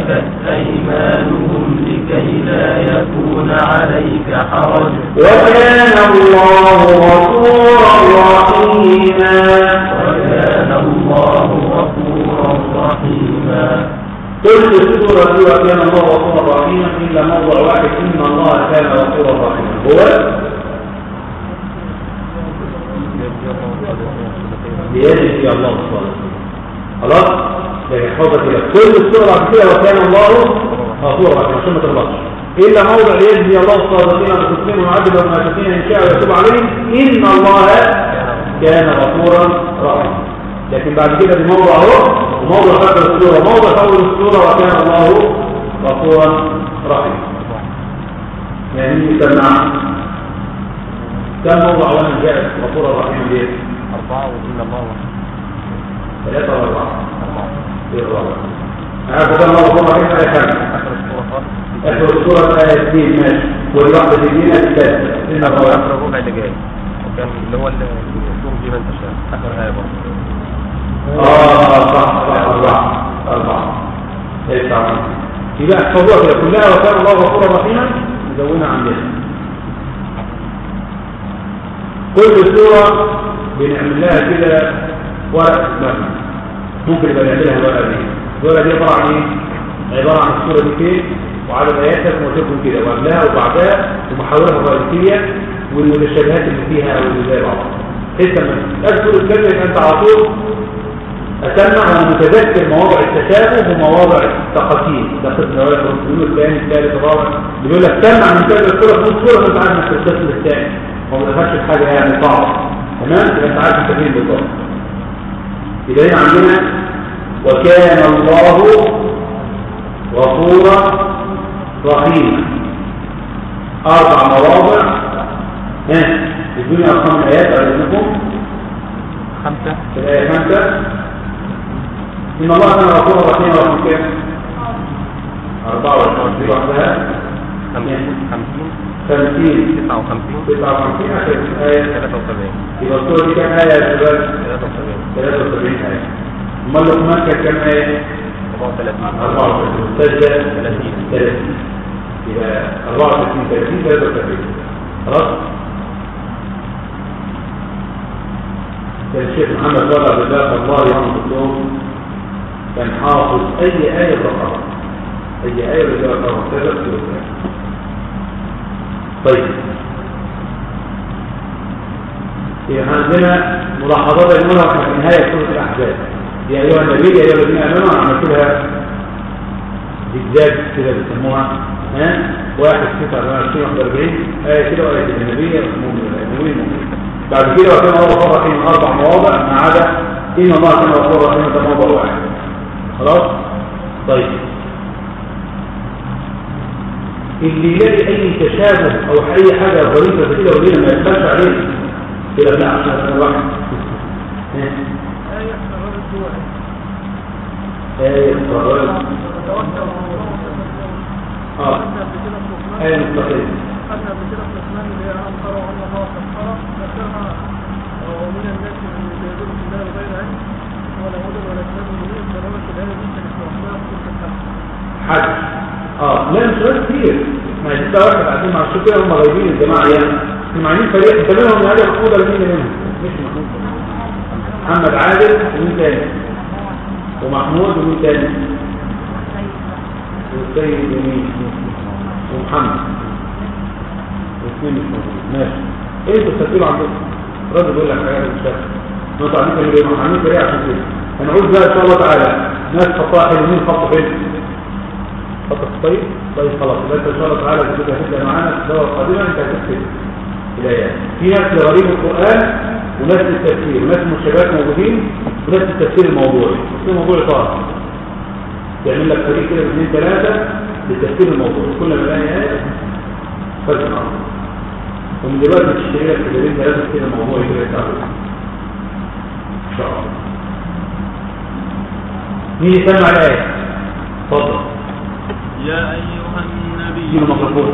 ملكت أيمانهم لكي لا يكون عليك حرج وكان الله غفورا رحيما وكان الله غفورا رحيما كل السورة دي وكان الله غفورا رحيما إلا موضع واحد إن الله كان غفورا رحيما هو بيجزي الله الصالحين خلاص لكن حفظ كده كل السورة بعد كده وكان الله غفورا رحيما عشان ما تغلطش إلا موضع يجزي الله الصالحين والمسلمين ويعذب المنافقين إن شاء ويتوب عليهم إن الله كان غفورا رحيما لكن بعد كده دي موضع اهو وموضع فجر السورة موضع أول السورة وكان الله غفورا رحيما يعني سمع كم موضع وانا جاء غفورا رحيما ليه؟ أربعة وإن الله ثلاثة ولا أربعة؟ أربعة ايه الرابع؟ عارف وكان الله غفورا رحيما آية خمسة آخر السورة خالص آخر السورة آية اثنين ماشي والواحدة في اثنين آية ثلاثة إن آخر الله آخر الربع اللي جاي وكان اللي هو اللي ترجي من تشاء آخر آية برضه اه صح صح أربعة أربعة ايه صح يبقى احفظوها كده كلها وكان الله غفورا رحيما مدونة عندنا كل سورة بنعمل لها كده ورق مثلا ممكن يبقى نعملها الورقة دي الورقة دي عبارة عن ايه؟ عبارة عن السورة دي كده وعدد آياتها كما قلت لكم كده وقبلها وبعدها ومحاورها الرئيسية والمتشابهات اللي فيها أو اللي زي بعض حتى لما تذكر الكلمة يبقى أنت على طول أسمع أنا متذكر مواضع التشابه ومواضع التقاسيم ده قسم رواية الرسول الثاني الثالث الرابع بيقول لك سمع من كذا الصورة في الصورة فأنت عارف إنك القسم الثاني هو ما دخلش في حاجة يعني صعبة تمام يبقى أنت عارف أنت فين بالظبط يبقى هنا عندنا وكان الله غفورا رحيما أربع مواضع ها ادوني أرقام الآيات على إذنكم خمسة في الآية خمسة إن الله كان غفورا رحيما رقم كام؟ 24 في وحدها خمسين خمسين 50 تسعة وخمسين 59 آخر آية ثلاثة وسبعين يبقى الصورة دي كام آية يا شباب؟ ثلاثة وسبعين 73 آية أمال لقمان كان كام آية؟ أربعة وثلاثين 34 سجدة 30 30 يبقى 64 30 73 خلاص؟ كان الشيخ محمد وضع بالله الله يرحمه الله كان حافظ أي آية بقرة أي آية بقرة كذا كذا طيب يبقى عندنا ملاحظات المرة في نهاية سورة الأحزاب يا أيها النبي يا أيها الذين آمنوا أنا عملت لها زجاج كده بيسموها ها واحد ستة وعشرين واحد وأربعين آية كده وآية النبي المؤمن بعد كده وكان الله غفور رحيم أربع مواضع ما عدا إن الله كان غفور رحيم ده موضع واحد خلاص طيب اللي يلاقي أي تشابه أو أي حاجة ظريفة كده ولينا ما يقبلش عليه كده لا عشان أكون واحد ها؟ آية سبب الدول آية الصلاة اه آية مستقيمة خدنا بكده في الاسمان اللي هي ألم تروا أن الله قد ترى ذكرها ومن الناس من يجادلون في الله بغير علم ولا هدى ولا كتاب منير فلولا الآية دي كانت لوحدها في سورة الحج حج اه لا مش ناس كتير ما يجب واحد قاعدين مع الشوك كده هم غايبين الجماعة يعني سمعين فريق انت منهم من هذا محمود ولا مين منهم مش محمود محمد عادل ومين تاني ومحمود ومين تاني والسيد ومين ومحمد واثنين مش موجودين ماشي ايه انتوا تسجلوا عندكم الراجل بيقول لك حاجات مش فاهم انتوا عاملين فريق ايه عاملين فريق عشان كده هنعود بقى ان شاء الله تعالى ناس خطاها حلوين خط فين خط طيب طيب خلاص يبقى انت ان شاء الله تعالى كده هتبدا معانا في الدوره القادمه انت هتكتب الايات في ناس لغريب القران وناس للتفسير وناس مشابهات موجودين وناس للتفسير الموضوعي التفسير الموضوعي طارئ تعمل لك فريق كده اثنين ثلاثه للتفسير الموضوعي كل ما تلاقي ايه فرق الامر ومن دلوقتي تشتري لك كتابين ثلاثه كده موضوعي كده يتعرض ان شاء الله مين يسمع الايه اتفضل يا أيها النبي دي الميكروفون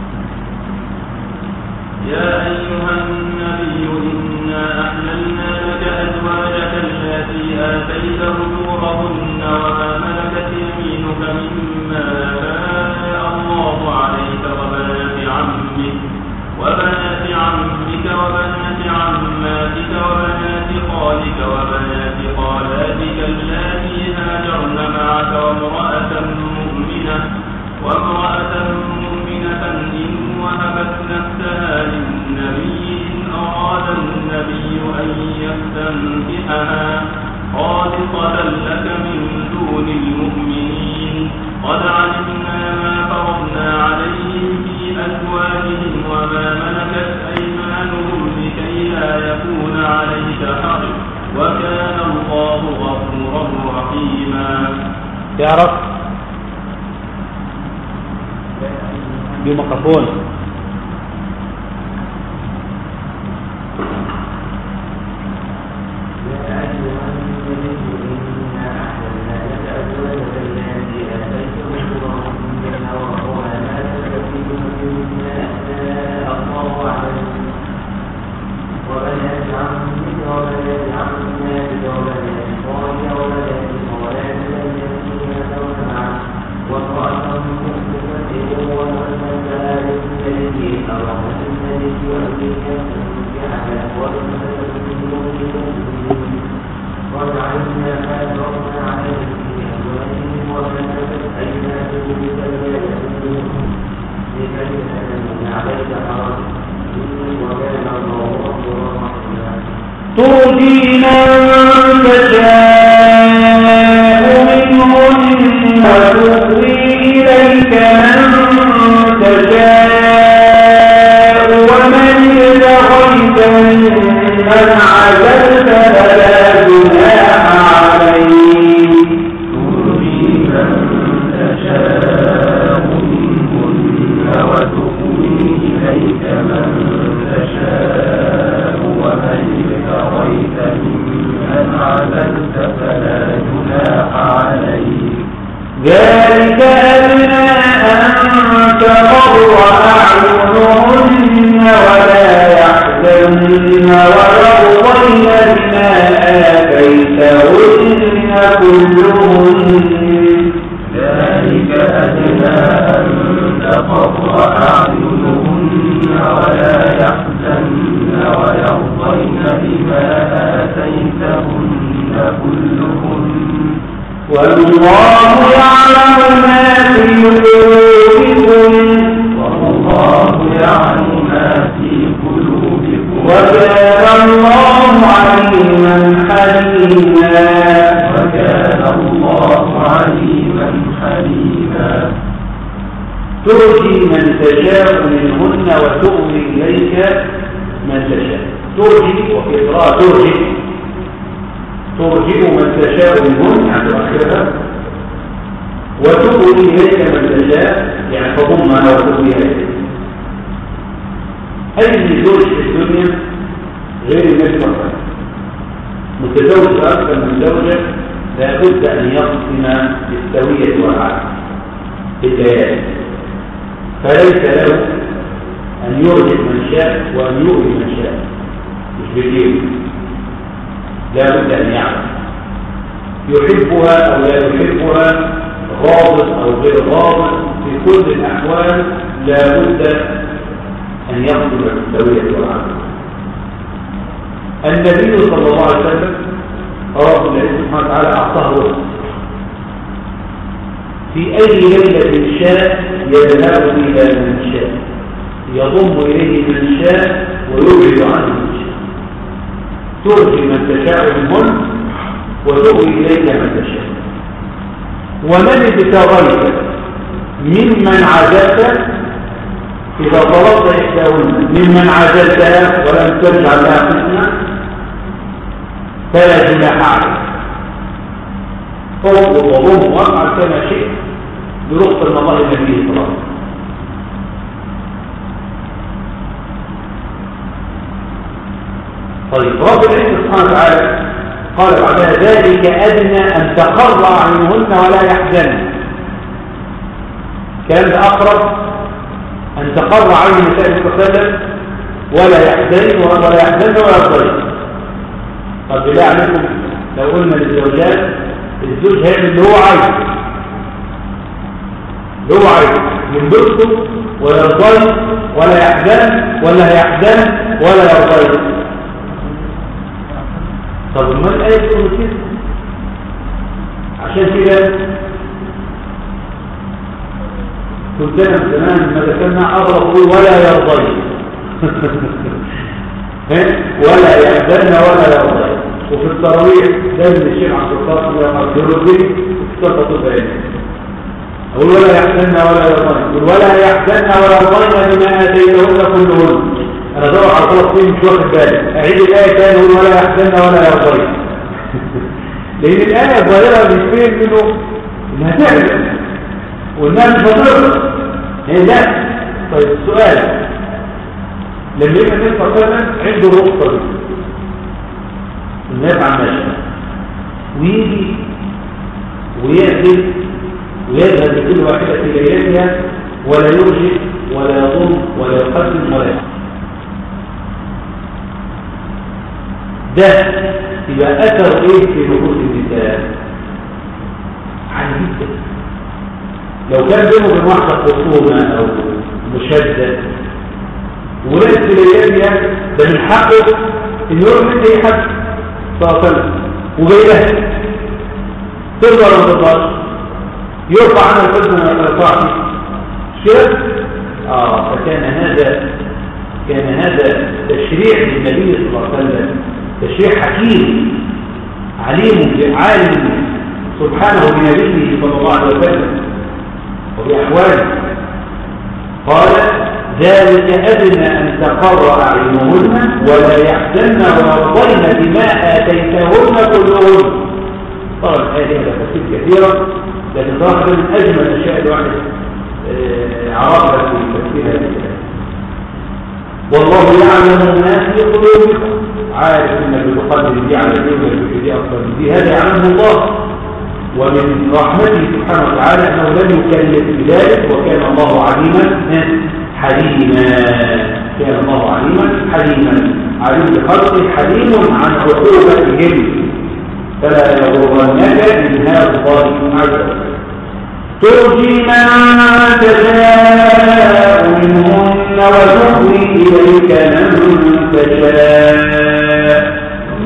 يا أيها النبي إنا أحللنا لك أزواجك التي آتيت أجورهن وما ملكت يمينك مما أفاء الله عليك وبنات عمك وبنات عمك وبنات عماتك وبنات خالك وبنات خالاتك اللاتي هاجرن معك وامرأة مؤمنة وامرأة مؤمنة إن وهبت نفسها للنبي إن أراد النبي أن يستنكحها خالصة لك من دون المؤمنين قد علمنا ما فرضنا عليهم في أزواجهم وما ملكت أيمانهم لكي لا يكون عليك حرج وكان الله غفورا رحيما تعرف بميكروفون وبنات عمك وبنات عماتك وبنات خالك وبنات خالاتك التي يتولى معك وامرأة مؤمنة ومؤمنة للنبي أراد النبي أن يستنكحها وابنة المؤمنين قد علمنا ما فرضنا عليهم في أزواجهم وكتبت أيمانهم بكلمة لكي لا يكون عليك حرج وكان الله غفورا رحيما ترجي من تشاء منهن وتؤوي إليك من تشاء ومن ابتغيت ممن عزلت فلا جناح عليك ترجي من تشاء منهن وتؤوي إليك من تشاء ومن ابتغيت ممن عزلت فلا جناح عليك ذلك أدنى أن تقر أعينهن ولا يحزن ويرضين بما آتيتهن كلهن ذلك أدنى أن تقر أعينهن ولا يحزن ويرضين بما آتيتهن كلهن والله يعلم ما في قلوبكم والله يعلم ما في قلوبكم وكان الله عليما حليما وكان الله عليما حليما ترجي من تشاء منهن وتؤوي إليك من تشاء ترجي وفي قراءة ترجي ترجئ من تشاء منهن يعني تؤخرها وتؤوي إليك من تشاء يعني تضمها وتؤوي إليك أي زوج في الدنيا غير النبي صلى الله عليه وسلم متزوج أكثر من زوجة لابد أن يقسم بالسوية والعدل بالبيان فليس له أن يرجع من شاء وأن يؤذي من شاء مش بالدين لا بد أن يعلم يحبها أو لا يحبها غاضب أو غير غاضب في كل الأحوال لا بد أن يقسم بالسوية والعدل النبي صلى الله عليه وسلم رب العزة سبحانه وتعالى أعطاه وسط في أي ليلة شاء يذهب إلى من شاء يضم إليه من شاء ويبعد عنه من شاء ترجي من تشاء منهن وتؤوي إليك من تشاء ومن ابتغيت ممن عزلت إذا طلبت إحداهن ممن عزلتها ولم ترجع لها قسمة فلا جناح عليك اطلب وضم وافعل كما شئت برخص النظر النبي صلى الله عليه وسلم طيب رب العزة سبحانه وتعالى قال بعدها ذلك أدنى أن تقر أعينهن ولا يحزن كان ده أقرب أن تقر عين النساء صلى الله عليه وسلم ولا يحزن ولا يحزن ولا يضطرب طب بالله عليكم لو قلنا للزوجات الزوج هيعمل اللي هو عايزه اللي هو عايزه ينبسطه ويرضيه ولا يحزن ولا هيحزن ولا يرضيه طب ما الآية تقول كده عشان كده كنت انا زمان لما ذكرنا اغلب اقول ولا يرضي ولا يحزن ولا يرضي وفي التراويح دايما الشيخ عبد القادر يقدر به في صفه البيان اقول ولا يحزن ولا يرضي يقول ولا يحزن ولا يرضين بما اتيتهن كلهن انا دور على طرف فيه مش واخد بالي اعيد الايه تاني اقول ولا يحزن ولا يرضين لان الايه ظاهره مش فين منه انها تعمل وانها مش هترضى هي لا طيب السؤال لما يبقى النبي صلى الله عليه وسلم عنده رخصه دي الناس عم ماشيه ويجي ويأذن ويذهب لكل واحدة في ليلتها ولا يرجع ولا يضم ولا يقدم ولا يحكم ده يبقى أثر إيه في نفوس النساء عن جدا لو كان بينه وبين واحدة خصومة أو مشدة وناس في لياليها ده من حقه إنه يروح من أي حد صلى الله عليه وسلم وجاي لها ترضى ولا ما ترضاش يرفع عنها الحزن ولا ما يرفعش كده اه فكان هذا كان هذا تشريع للنبي صلى الله عليه وسلم تشريع حكيم عليم عالم سبحانه بنبيه صلى الله عليه وسلم وبأحواله قال ذلك أدنى أن تقر أعينهن ولا يحزن ويرضين بما آتيتهن كلهن طبعا هذه تفاصيل كثيرة لكن صراحة من أجمل الأشياء الواحد عرفها في تفسير هذه والله يعلم ما في قلوبكم عارف انك بتقدم دي على دي ولا دي اكثر من دي هذا يعلمه الله ومن رحمته سبحانه وتعالى انه لم يكلف بذلك وكان الله عليما حليما كان الله عليما حليما عليم بخلقه حليم عن عقوبتهم فلا يغرنك انهاء الله عز وجل ترجي من تشاء منهن وتهوي اليك من تشاء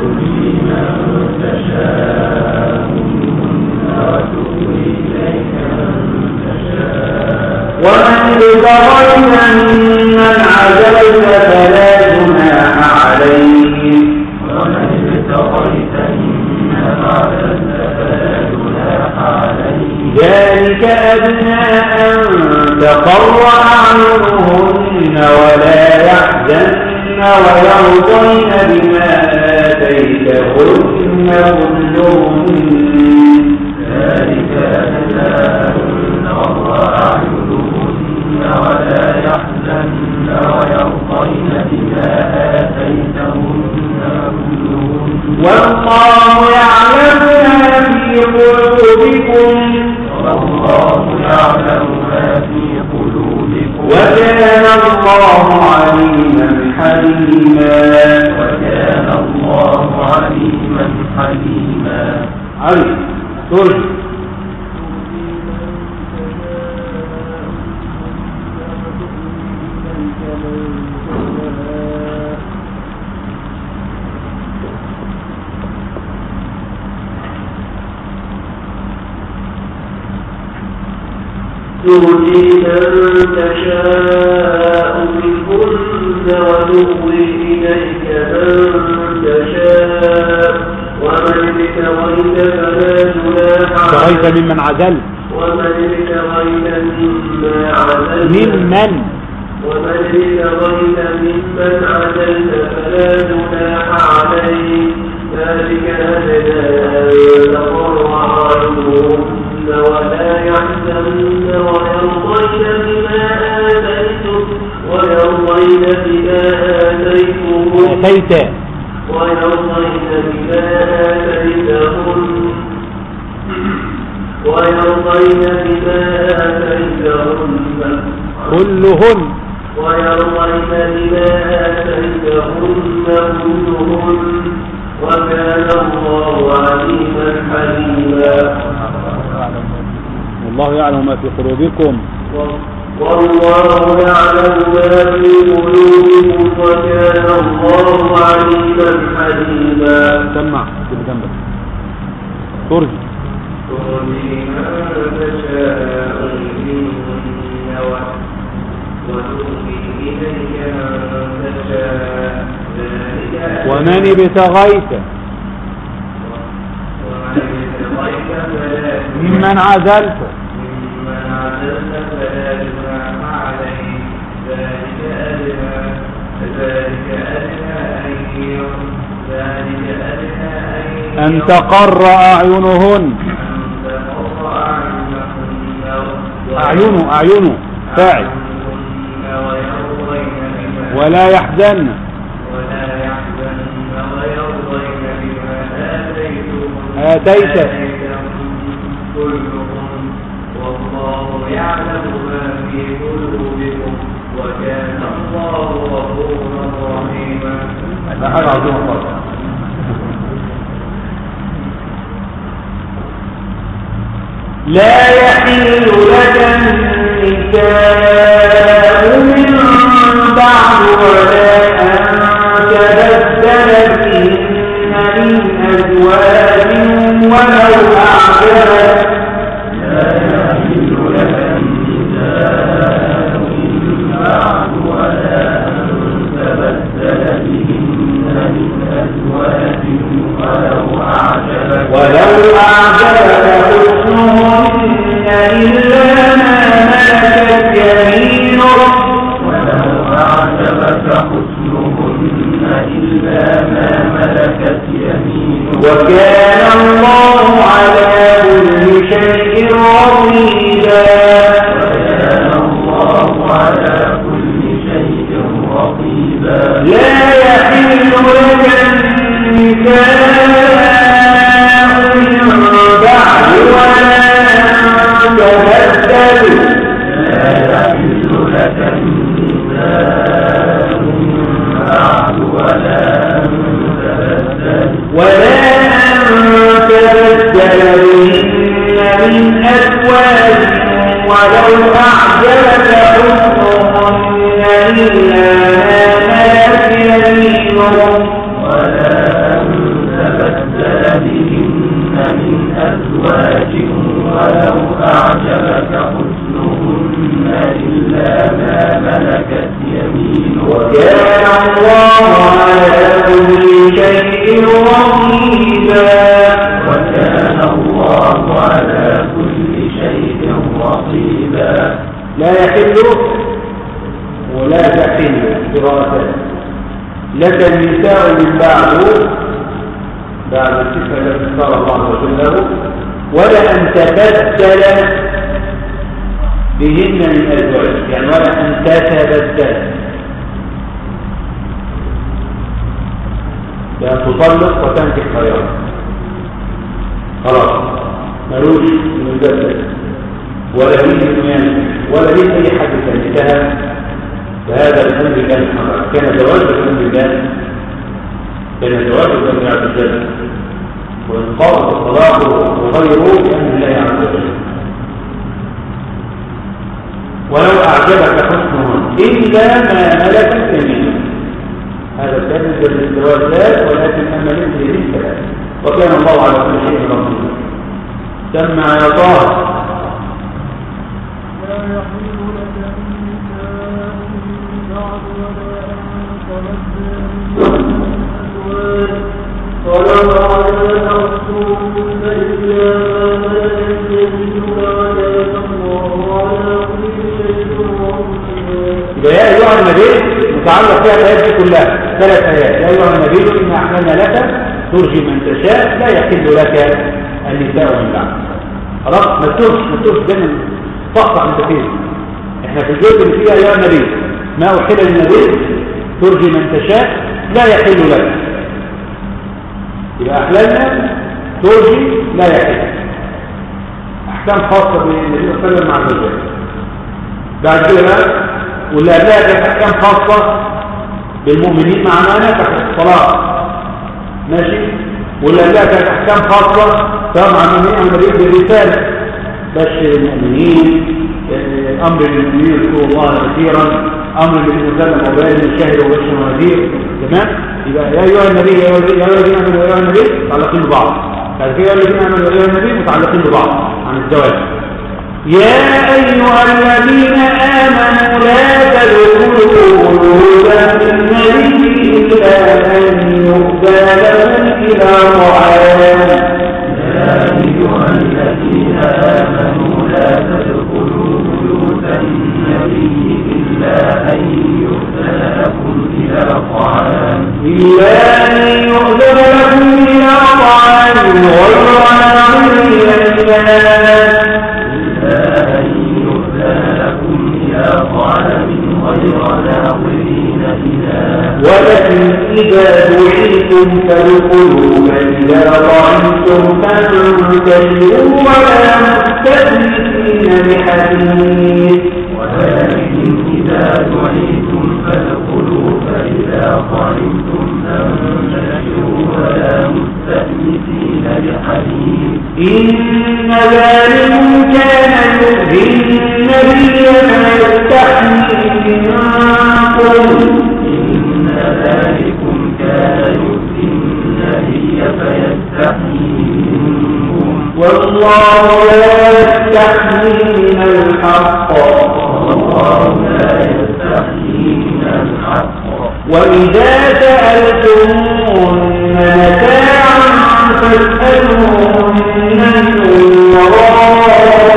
ومن ابتغيت ممن عزلت فلا جناح عليه ومن ابتغيت ممن عزلت فلا جناح عليه ذلك أدنى أن تقر أعينهن ولا يحزن ويرضين بما آتيتهن كلهن ذلك أدنى أن تقر أعينهن ولا يحزن ويرضين بما آتيتهن كلهن والله يعلم ما في قلوبكم والله يعلم ما في قلوبكم وكان الله عليما حليما وكان الله عليما حليما علي ترجع تؤتي من تشاء منهن وتؤوي إليك من تشاء ومن ابتغيت فلا جناح تغيت عليك ممن عزل ومن ابتغيت مما عزلت ممن ومن ابتغيت ممن عزلت فلا جناح عليك ذلك أدنى أن تقر أعينهن ولا يحزن ويرضين بما آتيتم ويرضين بما آتيتم أتيت ويرضين بما آتيتهن ويرضين بما آتيتهن كلهن ويرضين بما آتيتهن كلهن وكان الله عليما حليما والله يعلم ما في قلوبكم والله يعلم ما في قلوبكم وكان الله عليما حليما سمع اللي جنبك ترجي ترجي من تشاء منهن وتؤتي إليك من تشاء ذلك ومن ابتغيت ومن ابتغيت فلا ممن عزلت ممن عزلت فلا جناح عليه ذلك أدنى ذلك أدنى أن يرضى ذلك أدنى أن أن تقر أعينهن أن تقر أعينهن أعين أعين فاعل أعينهن ويرضين بما ولا يحزن ولا يحزن ويرضين بما آتيتم آتيت. كلهم والله يعلم ما في قلوبكم وكان الله غفورا رحيما لا حاجة عظيمة خالص لا يحل لك النساء من بعد ولا أن تبدل فيهن من أزواج ولو أعجبك لا يحل لك النساء من بعد ولا أن تبدل بهن من أزواج ولو أعجبك ولو أعجبك حسنهن إلا ما ملكت يمينك ولو أعجبك حسنهن إلا ما ملكت يمينك وكان الله على كل شيء رقيبا وكان الله على كل شيء رقيبا لا يحل لك النساء من بعد ولا أن تبدل لا يحل لك النساء من بعد ولا أن تبدل ولا أن تبدل بهن من أزواج ولو أعجبك حسنهن إلا ما ملكت يمينك ولا أن تبدل بهن من أزواج ولو أعجبك حسنهن إلا ما ملكت يمينك وكان الله على كل شيء رقيبا وكان الله على كل شيء رقيبا لا يحل ولا تحل قراءتان لك النساء من بعد بعد الصفة التي اختار الله عز وجل له ولا أن تبدل بهن من أزواج يعني ولا أن تتبدل بأن تطلق وتنكح خيارا خلاص ملوش من بدل ولا مين يعني ولا مين أي حد كان انتهى فهذا الأمر كان حرام كان زواج الأمر كان كان زواج الأمر عز وجل وإنقاذ الطلاق وغيره بأمر الله عز وجل ولو أعجبك حسنهم إلا ما ملكت يمينك هذا كان للزواجات ولكن أما للمسلمين كذلك وكان الله على كل شيء رقيبا سمع يا طه لا يحل لك النساء من بعد ولا أن تبدل من أزواج ولو أعجبك حسنهن إلا ما ملكت يمينك وكان الله على كل شيء رقيبا يبقى يا أيها النبي متعلق فيها الآيات دي كلها ثلاث آيات يا أيها النبي إنا أحللنا لك ترجي من تشاء لا يحل لك النساء من بعد خلاص ما تتوهش ما تتوهش دايما فقط انت فين احنا في الجزء اللي فيها يا النبي ما أحل للنبي ترجي من تشاء لا يحل لك يبقى أحللنا ترجي لا يحل أحكام خاصة بالنبي صلى الله عليه وسلم مع الزوجات بعد كده واللي قبلها كانت احكام خاصه بالمؤمنين مع ما نفخ الصلاه ماشي واللي لها كانت احكام خاصه طبعا من ايه امر بالرساله بشر المؤمنين آه، امر للمؤمنين يذكروا الله كثيرا امر للنبي صلى الله عليه وسلم وبيان الشاهد وبشر ونذير تمام يبقى يا ايها النبي يا ايها يا أيها الذين امنوا يا ايها النبي متعلقين ببعض بعد كده يا أيها الذين امنوا يا ايها النبي متعلقين ببعض عن الزواج يا أيها الذين آمنوا لا تدخلوا بيوت النبي إلا أن يؤذن لكم إلى طعام يا أيها الذين آمنوا لا تدخلوا بيوت النبي إلا أن يؤذن لكم إلى طعام إلا أن يؤذن لكم إلى طعام غير ناظرين الناس إلا أن يؤذن لكم إلى طعام غير ناظرين إله ولكن إذا دعيتم فادخلوا فإذا طعمتم فانتشروا ولا مستأنسين بحديث ولكن إذا دعيتم فادخلوا فإذا طعمتم فانتشروا ولا مستأنسين لحديث إن ذلكم كان يؤذي النبي فيستحيي منكم إن ذلكم كان يؤذي النبي فيستحيي منكم والله لا يستحيي من الحق والله لا يستحيي من الحق وإذا سألتموهن متاعا فاسألوهن من وراء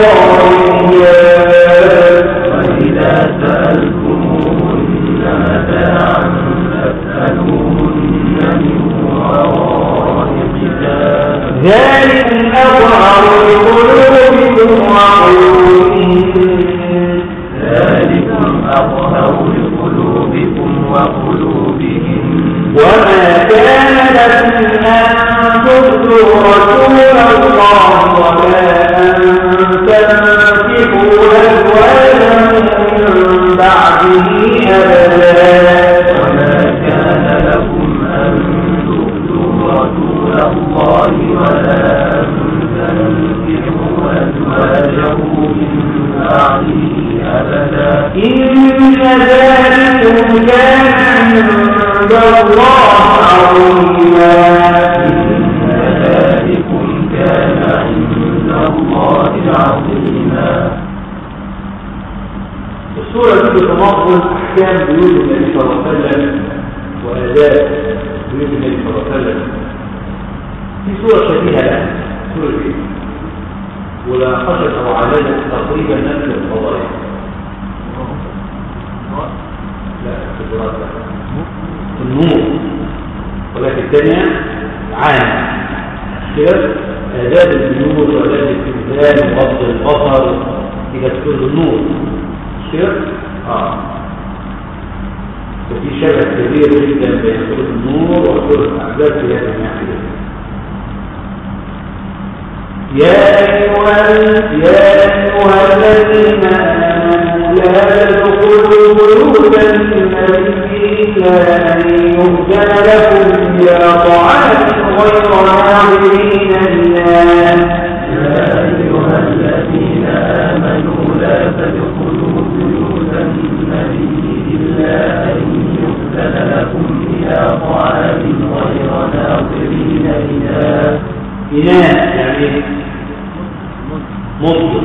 حجاب وإذا سألتموهن متاعا فاسألوهن من وراء حجاب ذلكم أظهر لقلوبكم وقلوبهم ذلكم أطهر لقلوبكم وقلوبهم وما كان لكم أن تؤذوا رسول الله ولا أن تنكحوا أزواجه من بعده أبدا وما كان لكم أن تؤذوا رسول الله ولا أن تنكحوا أزواجه من بعده أبدا إن ذلكم كان عند الله عظيما إن ذلكم كان عند الله عظيما السورة دي بتنظم أحكام بيوت النبي صلى الله عليه وسلم وآداب بيوت النبي صلى الله عليه وسلم في سورة شبيهة لها سورة ايه؟ وناقشت أو عالجت تقريبا نفس القضايا لا في الدراسة النور ولكن الثانية عام كده آداب البيوت وآداب الاستخدام وغض البصر دي كانت سورة النور مش كده؟ اه ففي شبه كبير جدا بين سورة النور وسورة الأحزاب في هذا الناحية يا أيها يا أيها الذين آمنوا لا تدخلوا بيوت النبي إلا أن يؤذن لكم إلى طعام غير ناظرين الناس يا أيها الذين آمنوا لا تدخلوا بيوت النبي إلا أن يؤذن لكم إلى طعام غير ناظرين إله إناث يعني مصدر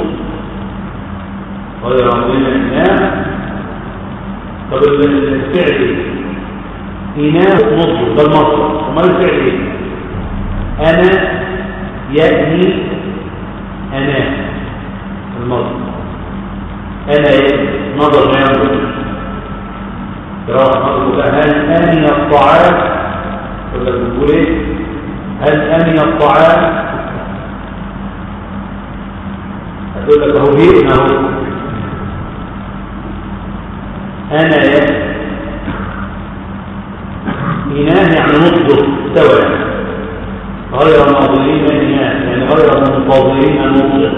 غير عظيم الإناث طب الفعل إناث مصدر ده المصدر وما الفعل إيه؟ أنا يأني أنا المصدر أنا يأني نظر ما ينظر قراءة نظر هل أني الطعام ولا بنقول إيه هل أمن الطعام هتقول لك اهو بيئنا اهو أنا يا إناه يعني نصدر سوى غير ناظرين إناه يعني غير منتظرين نصدر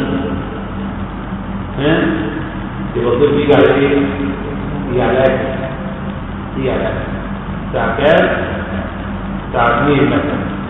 ها يبقى الضيف يجي على ايه؟ يجي على اكل يجي على اكل الساعة كام؟ الساعة 2 مثلا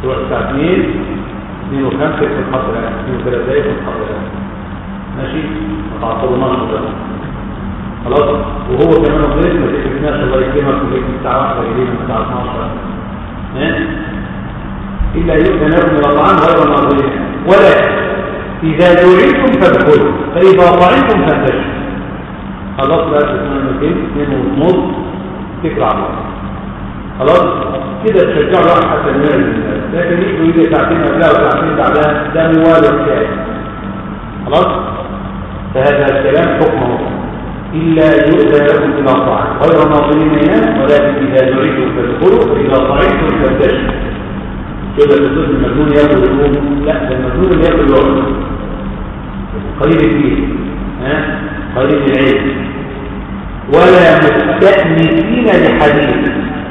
تروح الساعة 2 2 و5 في الخط الآن 2 و3 دقايق في الخط الآن ماشي ما تعطلوناش ده خلاص وهو كمان وصلت ما تكتبناش الله يكرمك وليك الساعة 1 جايين من الساعة 12 ها إلا يؤذن لكم إلى طعام غير ناظرين ولكن إذا دعيتم فادخلوا فإذا طعمتم فانتشروا خلاص بقى تسمع المكان اثنين ونص تكرع بعض خلاص كده تشجعوا واحد حتى المال لكن يجوا يجي ساعتين قبلها وساعتين بعدها ده موالد شيء خلاص فهذا الكلام حكمه إلا يؤذى لكم إلى طعام غير ناظرين إناس ولكن إذا دعيتم فادخلوا فإذا طعمتم فانتشروا كده الطفل المجنون ياكل يقوم لا ده المجنون اللي ياكل يقعد قريب الدين ها قريب العلم ولا مستأنسين لحديث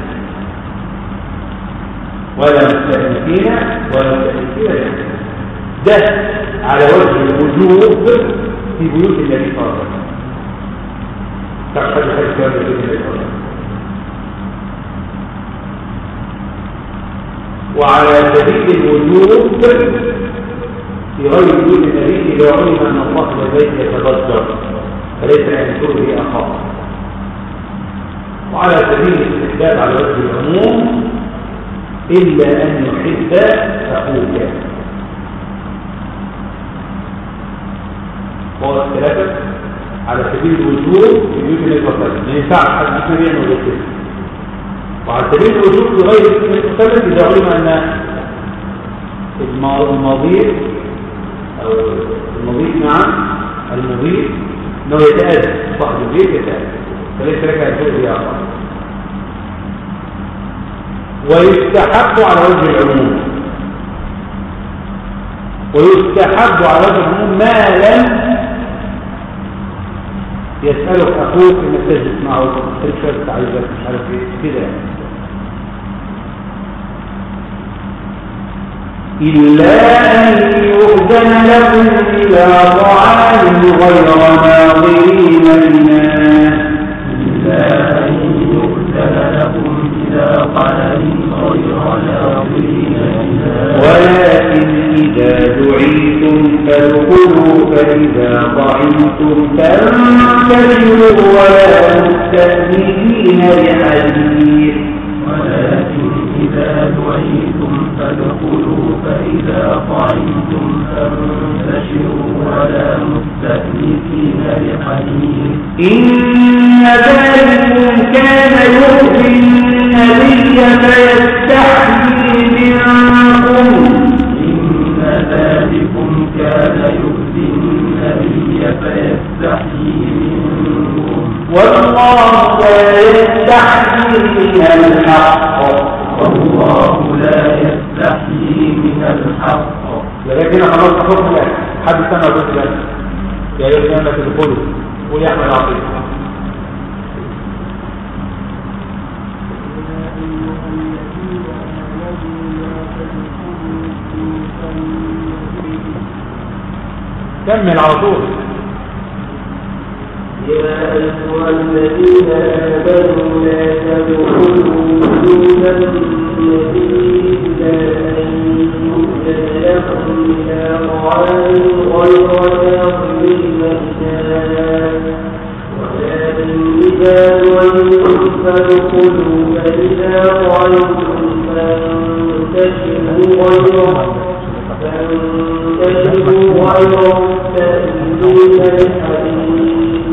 ولا مستأنسين ولا مستأنسين لحديث ده على وجه الوجوب في بيوت النبي صلى الله عليه وسلم تحت حديث كلام بيوت النبي صلى الله عليه وسلم وعلى سبيل الوجوب في غير وجود النبي إذا علم أن الله البيت يتضجر فليس ينكر به أخاه وعلى سبيل الاستحباب على وجه العموم إلا أن يحب أخوك هو الثلاثة على سبيل الوجوب في بيوت النبي صلى الله عليه وسلم ما ينفعش حد يكون يعمل كده وعلى سبيل الوجوب في غير المستقبل إذا علم أن المضيف أو المضيف نعم المضيف أنه يتأذى صاحب البيت يتأذى فليس لك أن تؤذي آخر ويستحب على وجه العموم ويستحب على وجه العموم ما لم يسألك أخوك إنك تجلس معه تلك شوية تعيزات مش عارف إيه كده إلا أن يؤذن لكم إلى طعام غير ناظرين إناه إلا أن يؤذن لكم إلى طعام غير ناظرين إناه ولكن إذا دعيتم فادخلوا فإذا طعمتم فانتشروا ولا مستأنسين لحديث ولكن إذا دعيتم فادخلوا فإذا طعمتم فانتشروا ولا مستأنسين لحديث إن ذلكم كان يؤذي النبي فيستحيي منكم إن ذلكم كان يؤذي النبي فيستحيي منكم والله لا يستحيي من الحق والله لا يستحيي من الحق لكن خلاص حكم يعني حد سنة وقلت لك يا أيها الذين تدخلوا قول يا أحمد عطية كمل على طول يا أيها الذين آمنوا لا تدخلوا بيوت النبي إلا أن يؤذن لكم إلى طعام غير ناظرين إناه ولكن إذا دعيتم فادخلوا فإذا طعمتم فانتشروا غير فانتشروا غير مستأذنين لحديث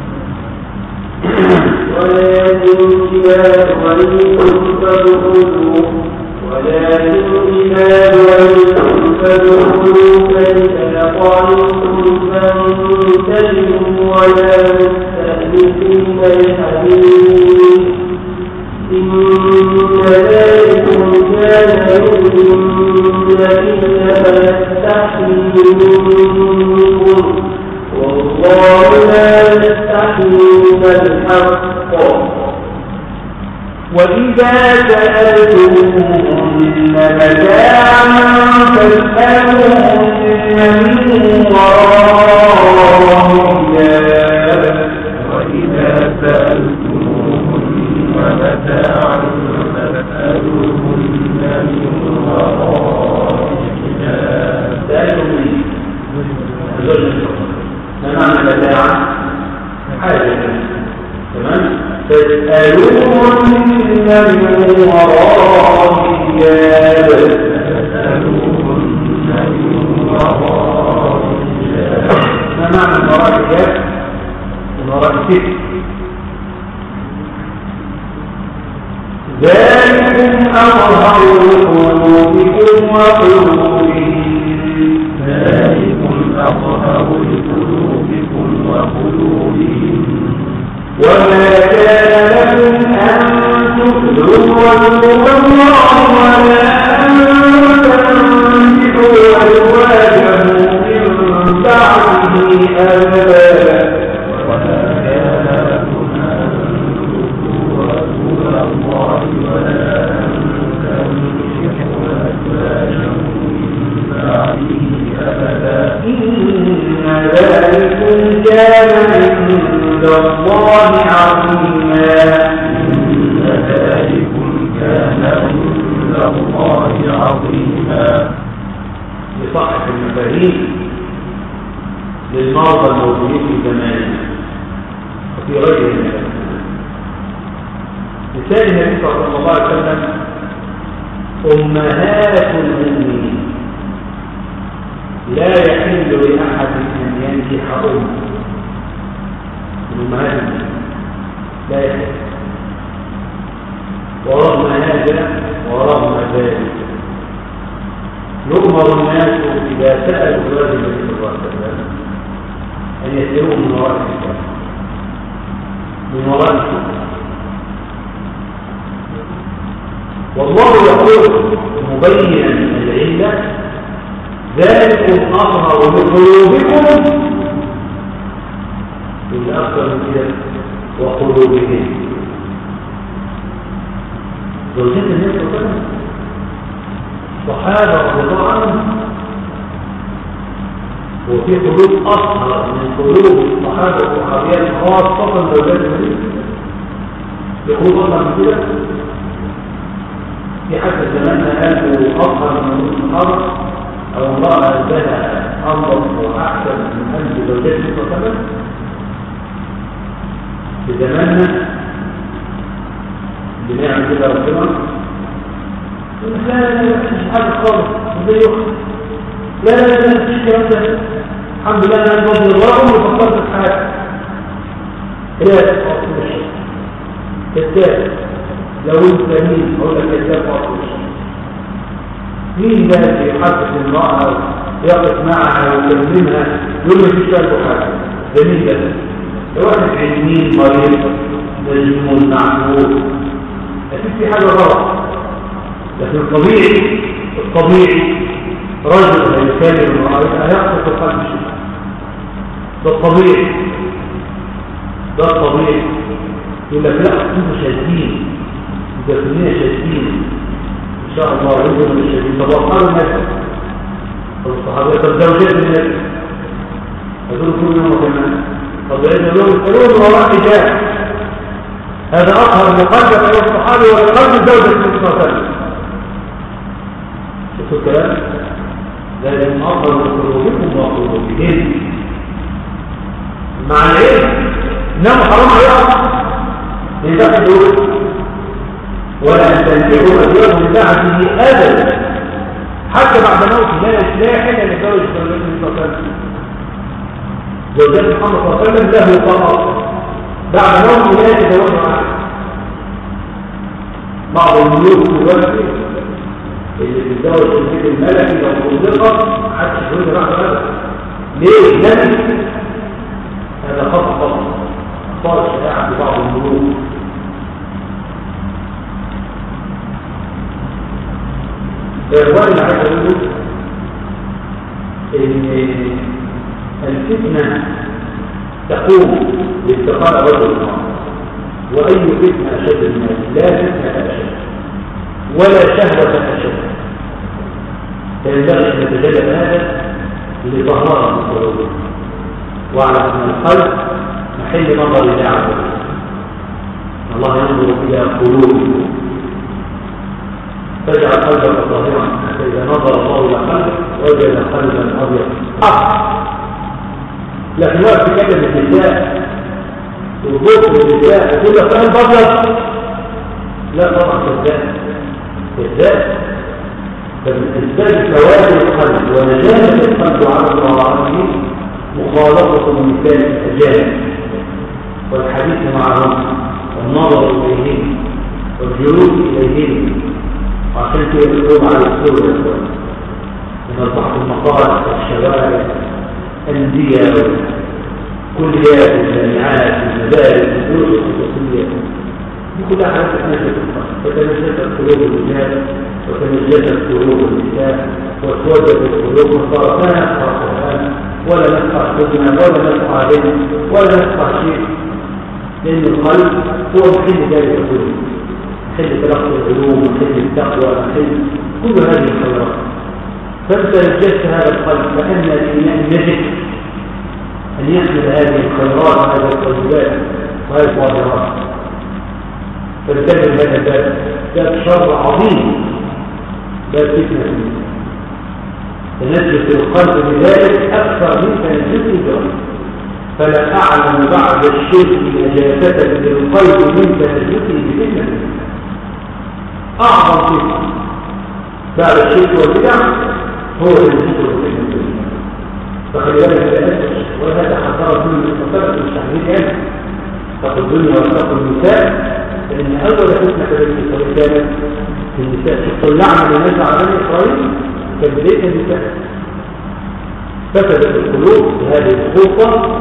ولكن إذا دعيتم فادخلوا ولكن إذا دعيتم فادخلوا فإذا طعمتم فانتشروا ولا مستأنسين لحديث إن ذلكم كان يؤذي النبي فيستحيي منكم والله لا يستحيي من الحق وإذا سألتموهن متاعا فاسألوهن من وراء حجاب وإذا سألتموهن متاعا فاسألوهن من وراء أزواج النبي صلى الله عليه وسلم ما معنى متاعا حاجة تمام فاسألوهن من وراء حجاب ما معنى من وراء حجاب من وراء ستر ذلكم أظهر لقلوبكم وقلوبهم ذلكم أظهر لقلوبكم وقلوبهم وما كان لكم أن تؤذوا رسول الله ولا أن تنكحوا أزواجه من بعده أبدا وما كان لكم أن تؤذوا رسول الله ولا أن تنكحوا أزواجه من بعده أبدا إن ذلكم كان عند الله عظيما إن ذلكم كان عند الله عظيما لصحة المفاهيم للمرضى الموجودين في زماننا وفي غيره من الأزمان. لسان النبي صلى الله عليه وسلم أمهات المؤمنين لا يحل لأحد أن ينكح أم من أمهات المؤمنين لا يحل ورغم هذا ورغم ذلك يؤمر الناس إذا سألوا زواج النبي صلى الله عليه وسلم أن يسيروا من وراء الكتاب من وراء الكتاب والله يقول مبينا العلة ذلكم أظهر لقلوبكم اللي أكثر من كده وقلوبهم زوجات النبي صلى الله عليه وسلم الصحابة رضي الله عنهم وفي قلوب أصغر من قلوب الصحابة والصحابيات خاصة زوجات النبي في قلوب أصغر من كده في حتى زماننا قالوا أصغر من الصحابة أو امرأة لها أنظف وأحسن من قلب زوجات النبي صلى الله عليه وسلم في زماننا بنعمل كده ربنا لا لا لا مش حاجة خالص زي أختي لا لا لا مش الكلام ده الحمد لله أنا بفضل الله عمري فكرت في حاجة هي كذاب لو انت مين اقول لك كذاب فاطمه مين ده اللي يحدث المرأة يقف معها ويكلمها يقول لي في شرط حاجة ده مين ده؟ ده واحد علمين مريض مجنون معقول أكيد في حاجة غلط لكن الطبيعي الطبيعي رجل يكلم المرأة هيقصد القلب شيء ده الطبيعي ده الطبيعي يقول لك لا انتوا شادين انتوا كلنا شادين ان شاء الله عندهم من الشادين طب وقالوا الناس طب الصحابه طب زوجات الناس هدول كل يوم كمان طب عندنا يوم يقولون وراء حجاب هذا اظهر لقلب ايها الصحابه ولقلب زوجة النبي صلى الله عليه وسلم شفتوا الكلام لازم اظهر لقلوبكم وقلوبهم مع العلم انه حرام عليهم لذلك دول ولا تنكحوا أزواجهم من بعده أبدا حتى بعد موته لا لا حاجة لزوج زوجات النبي صلى الله عليه وسلم زوجات محمد صلى الله عليه وسلم له طلاق بعد موته لا يتزوج معه بعض الملوك دلوقتي اللي بيتزوج في البيت الملكي لو طلقت ما عادش يتزوج بعد ابدا ليه؟ لم هذا خطأ خطأ صار الشريعة في بعض الملوك فإخواني اللي عايز أقوله إن الفتنة تقوم باتقاء رجل الله وأي فتنة أشد الناس لا فتنة أشد ولا شهوة أشد فينبغي أن نتجنب هذا لطهارة القلوب واعلم أن القلب محل نظر الله عز وجل الله ينظر إلى قلوبكم فاجعل قلبك طاهرا فإذا نظر الله إلى قلبك وجد قلبا أبيض حق لكن هو بتتكلم بالنساء وضوء بالنساء وتقول لك انا بابيض لا طبعا كذاب كذاب فبالنسبه لفوائد القلب ونجاة القلب على الله مخالطة النساء الأجانب والحديث معهم والنظر إليهم والجلوس إليهم وعشان كده بيقوم على السورة من بعض المقالة والشوارع الأندية كليات الجامعات المدارس الدروس الخصوصية دي كلها حاجات تتناسب فتنزلت قلوب الرجال وتنزلت قلوب النساء وتوجد القلوب وصارت لا نفقه القرآن ولا نفقه حكمة ولا نفقه علم ولا نفقه شيء لأن القلب هو محل ذلك كله محل تلقي العلوم محل التقوى محل كل هذه الخيرات فانت نجدت هذا القلب فأن الإيمان نجد أن يحمل هذه الخيرات وهذه الطيبات وهذه الظاهرات فالتزم هذا الباب باب شر عظيم باب فتنة تنجس القلب بذلك أكثر من تنجس الجوانب فلا أعلم بعد الشرك نجاسة للقلب من تنجسه بفتنة أعظم فتنة بعد الشرك والبدع هو الذكر والتنجس فخلي بالك تأسس وهذا حضر كل المستقبل المستحدث يعني تقول الدنيا وتقول النساء لأن أول فتنة كذلك الإسرائيل كانت في النساء شفت اللعنة اللي نزل على بني إسرائيل كان بداية النساء فسدت القلوب بهذه الخطة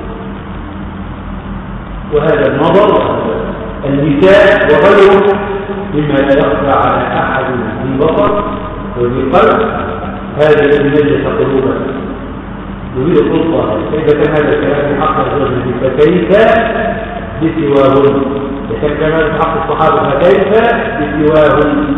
وهذا النظر النساء وغيره مما لا يخفى على أحد ذي بصر وذي قلب هذا الذي نجس قلوبنا نريد الخطة كيف كان هذا الكلام في حق الرجل فكيف بسواهن وكان كمان في حق الصحابة فكيف بسواهن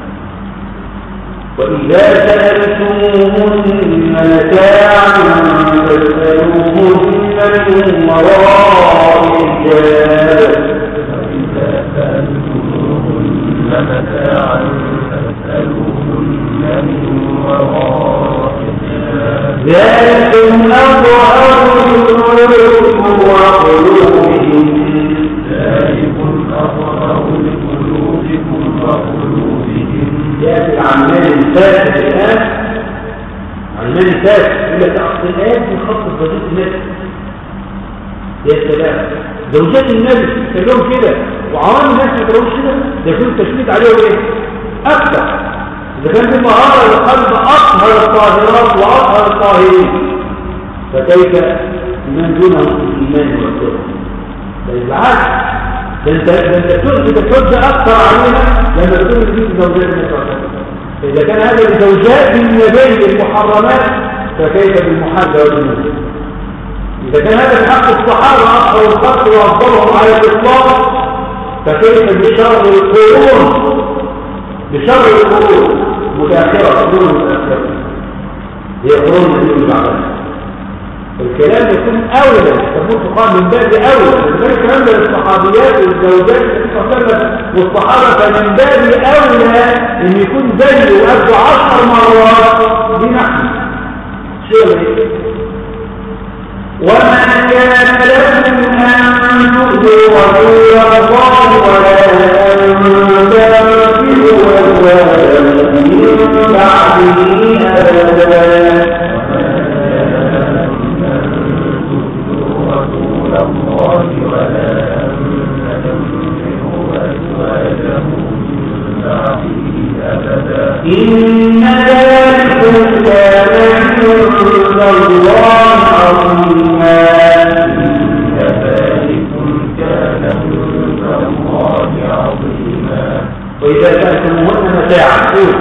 وإذا سألتموهن متاعا فاسألوهن من وراء الحجاب وإذا سألتموهن متاعا فاسألوهن من وراء حجاب ذلكم أظهر لقلوبكم وقلوبهم ذلكم أطهر لقلوبكم وقلوبهم يأتي العلمان الفاسد الآن علمان الفاسد يقول لك أصل الآن في خط زوجات النبي يا سلام زوجات النبي كلهم كده وعوام الناس ما كانوش كده ده يكون تشميت عليهم ايه؟ أكثر إذا كان في طهارة القلب أطهر الطاهرات وأطهر الطاهرين فكيف من دونه في الإيمان والتوبة بل بالعكس ده انت ده انت تؤذي تتوجه اكثر علينا لما تكون في زوجات النبي صلى الله عليه وسلم فاذا كان هذا لزوجات النبي المحرمات فكيف بالمحاجه والنبي اذا كان هذا بحق الصحابه اكثر الخلق وافضلهم على الاطلاق فكيف بشر القرون بشر القرون متاخره قرون متاخره هي قرون النبي بعدها الكلام يكون أولى يكون تقام من باب أولى لذلك الكلام ده للصحابيات والزوجات صلى الله عليه وسلم والصحابة فمن باب أولى أن يكون زيه وأبدو عشر مرات دي نحن شو وما كان لكم أن تؤذوا رسول الله ولا أن تنفذوا أزواجا من بعده أبدا رسول الله ولا أن تنفروا أزواجه من بعده أبدا إن ذلكم كان عند الله عظيما إن ذلكم كان عند الله عظيما وإذا سألتموهن متاعا قول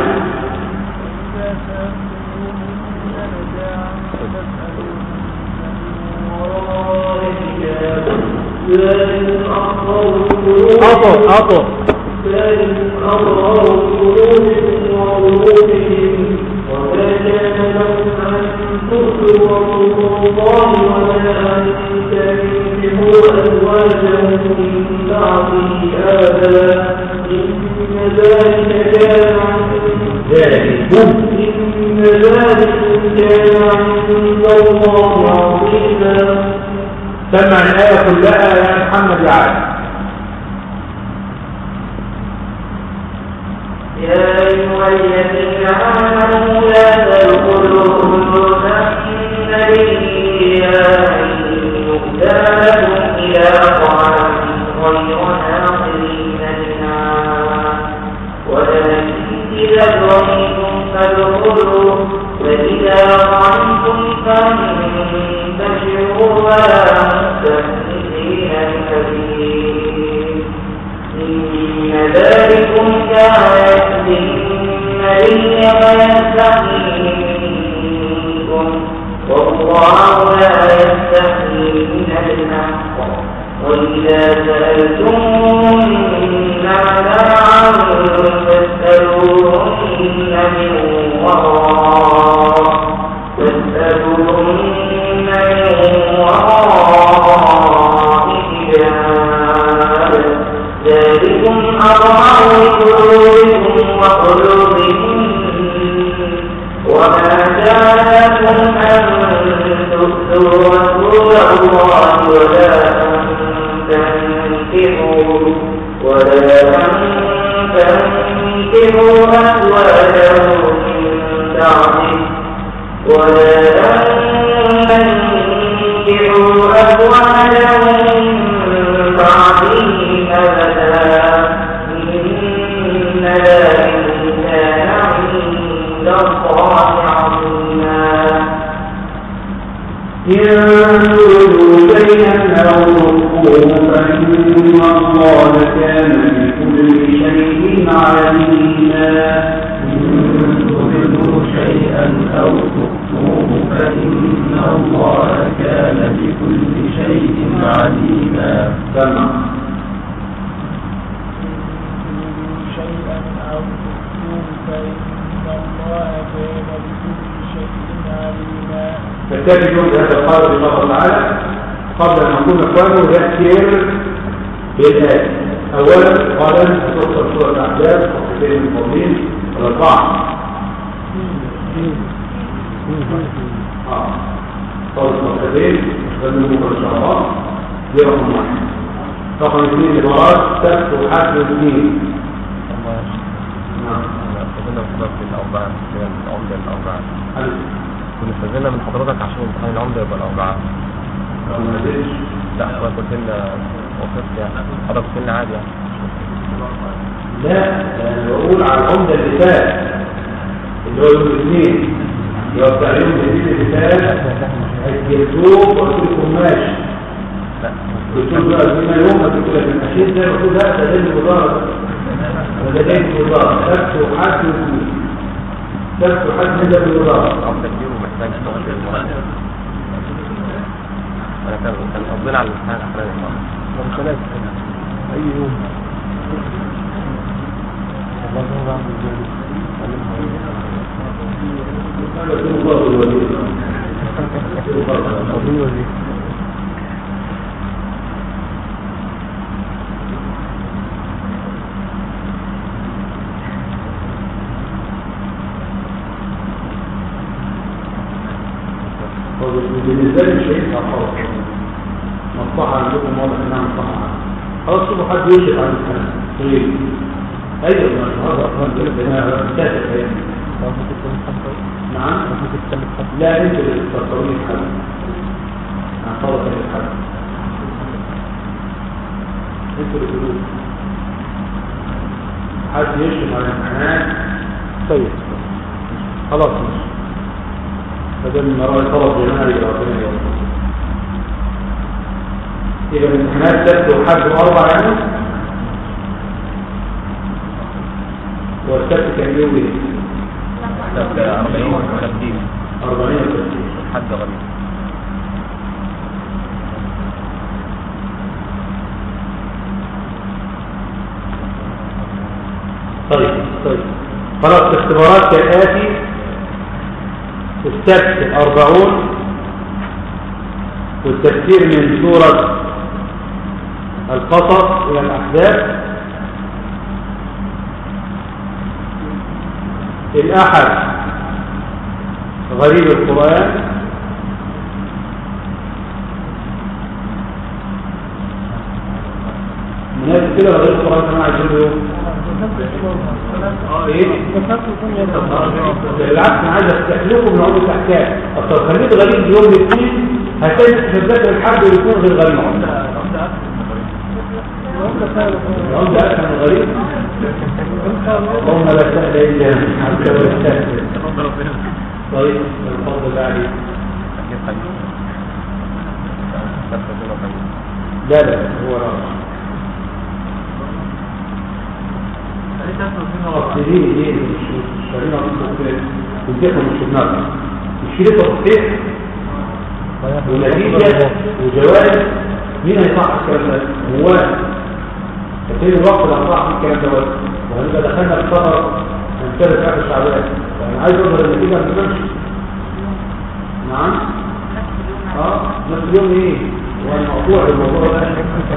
أطر أطر ذلك إن ذلك كان عند الله عظيما سمع الآية كلها يا محمد يا عالم يا أيها الذين آمنوا لا تدخلوا بيوتا النبي أن يؤتى لكم إلى طعام غير ناظرين إناء ولكن إذا دعيتم فادخلوا فإذا طعمتم فانتشروا ولا مستأنسين لحديث إن ذلكم كان يأتي النبي ويستحيي منكم والله لا يستحيي من الحق وإذا سألتموهن متاعا فاسألوهن من وراء فاسألوهن من وراء حجاب ذلكم أطهر لقلوبكم وقلوبهم وما كان لكم أن تؤذوا رسول الله ولا أن تنكحوا ولا أن تنكحوا أزواجه من بعده ولا أن تنكحوا أزواجه من بعده أبدا إن ذلك كان عند الله عظيما إن تردوا شيئا أو تخفوه فإن الله كان بكل شيء عليما إن تبدوا شيئا أو تخفوه فإن الله كان بكل شيء عليما سمع شيئا أو تخفوه فإن الله كان بكل شيء عليما فالتالي يقول هذا القول الله تعالى قبل أن نكون إخوانه يذكر بالآية أولا قال أن تذكر سورة الأحزاب وكثير من المؤمنين والأربعة آه قول المرتبين فإنه بكرة إن شاء الله دي رقم واحد رقم اثنين الإمارات تكتب حسب الدين نعم استاذنا في ضبط الأربعة كده من العمدة الأربعة حلو كنا استاذنا من حضرتك عشان امتحان العمدة يبقى الأربعة ما نزلش لا حضرتك قلت لنا وصفت يعني حضرتك قلت لنا عادي يعني لا انا بقول على العمده اللي فات اللي هو يوم الاثنين يبقى بتاع يوم الاثنين اللي فات هتجلسوه وقلت لكم ماشي لا قلت لكم بقى فيما يوم قلت لك المشيت ده قلت لا ده دين وزاره ولا دين وزاره سبت وحد واثنين سبت وحد من ده الوزاره العمدة كبير ومحتاج تقعد المرة أنا كان كان قصدنا على الامتحان الأخراني المرة خلاص أي يوم هذا دين وزاره الوليد دين وزارة الوليد. هو بالنسبة لي مش هينفع خالص مصلحة عندكم واضح انها مصلحة خلاص شوفوا حد يشرف عن الكلام طيب ايوه ما هذا اصلا انا كاتب يعني نعم لا انت اللي تفكروني في حد انا خلاص في حد انتوا اللي تقولوا حد يشرف على الامتحانات طيب خلاص ماشي بدل ما رأي طلب جماعي ربنا يوفقه يبقى الامتحانات سبت وحد واربع يعني والسبت كان يوم ايه؟ سبت 40 50 40 و 50 حد غريب طيب طيب خلاص الاختبارات كالآتي السبت أربعون والتفسير من سورة القصص إلى الأحزاب الأحد غريب القرآن كده لو غير القرآن كمان عايزين له يوم ايه بالعكس انا عايز افتح لكم من عمر الاحكام اصل خليت غريب يوم الاثنين هتلاقي في الذكر الحد يكون غير غريب العمر ده اسهل من غريب اللهم لا سهل الا انت ولا سهل طيب الفضل الله عليك أكيد خليل فترة دون خليل لا لا هو رابع تقصدين ايه مش شرينا وتفهم مش النار الشريط الصحيح ونتيجة وجوائز مين هيصحح الكلام ده؟ هو تقريبا الوقت اللي هصحح الكلام ده وهنبقى دخلنا في سفر من ثلاث آخر شعبان يعني عايز اظهر النتيجة ما تمامش نعم اه نفس اليوم ايه؟ هو الموضوع الموضوع ده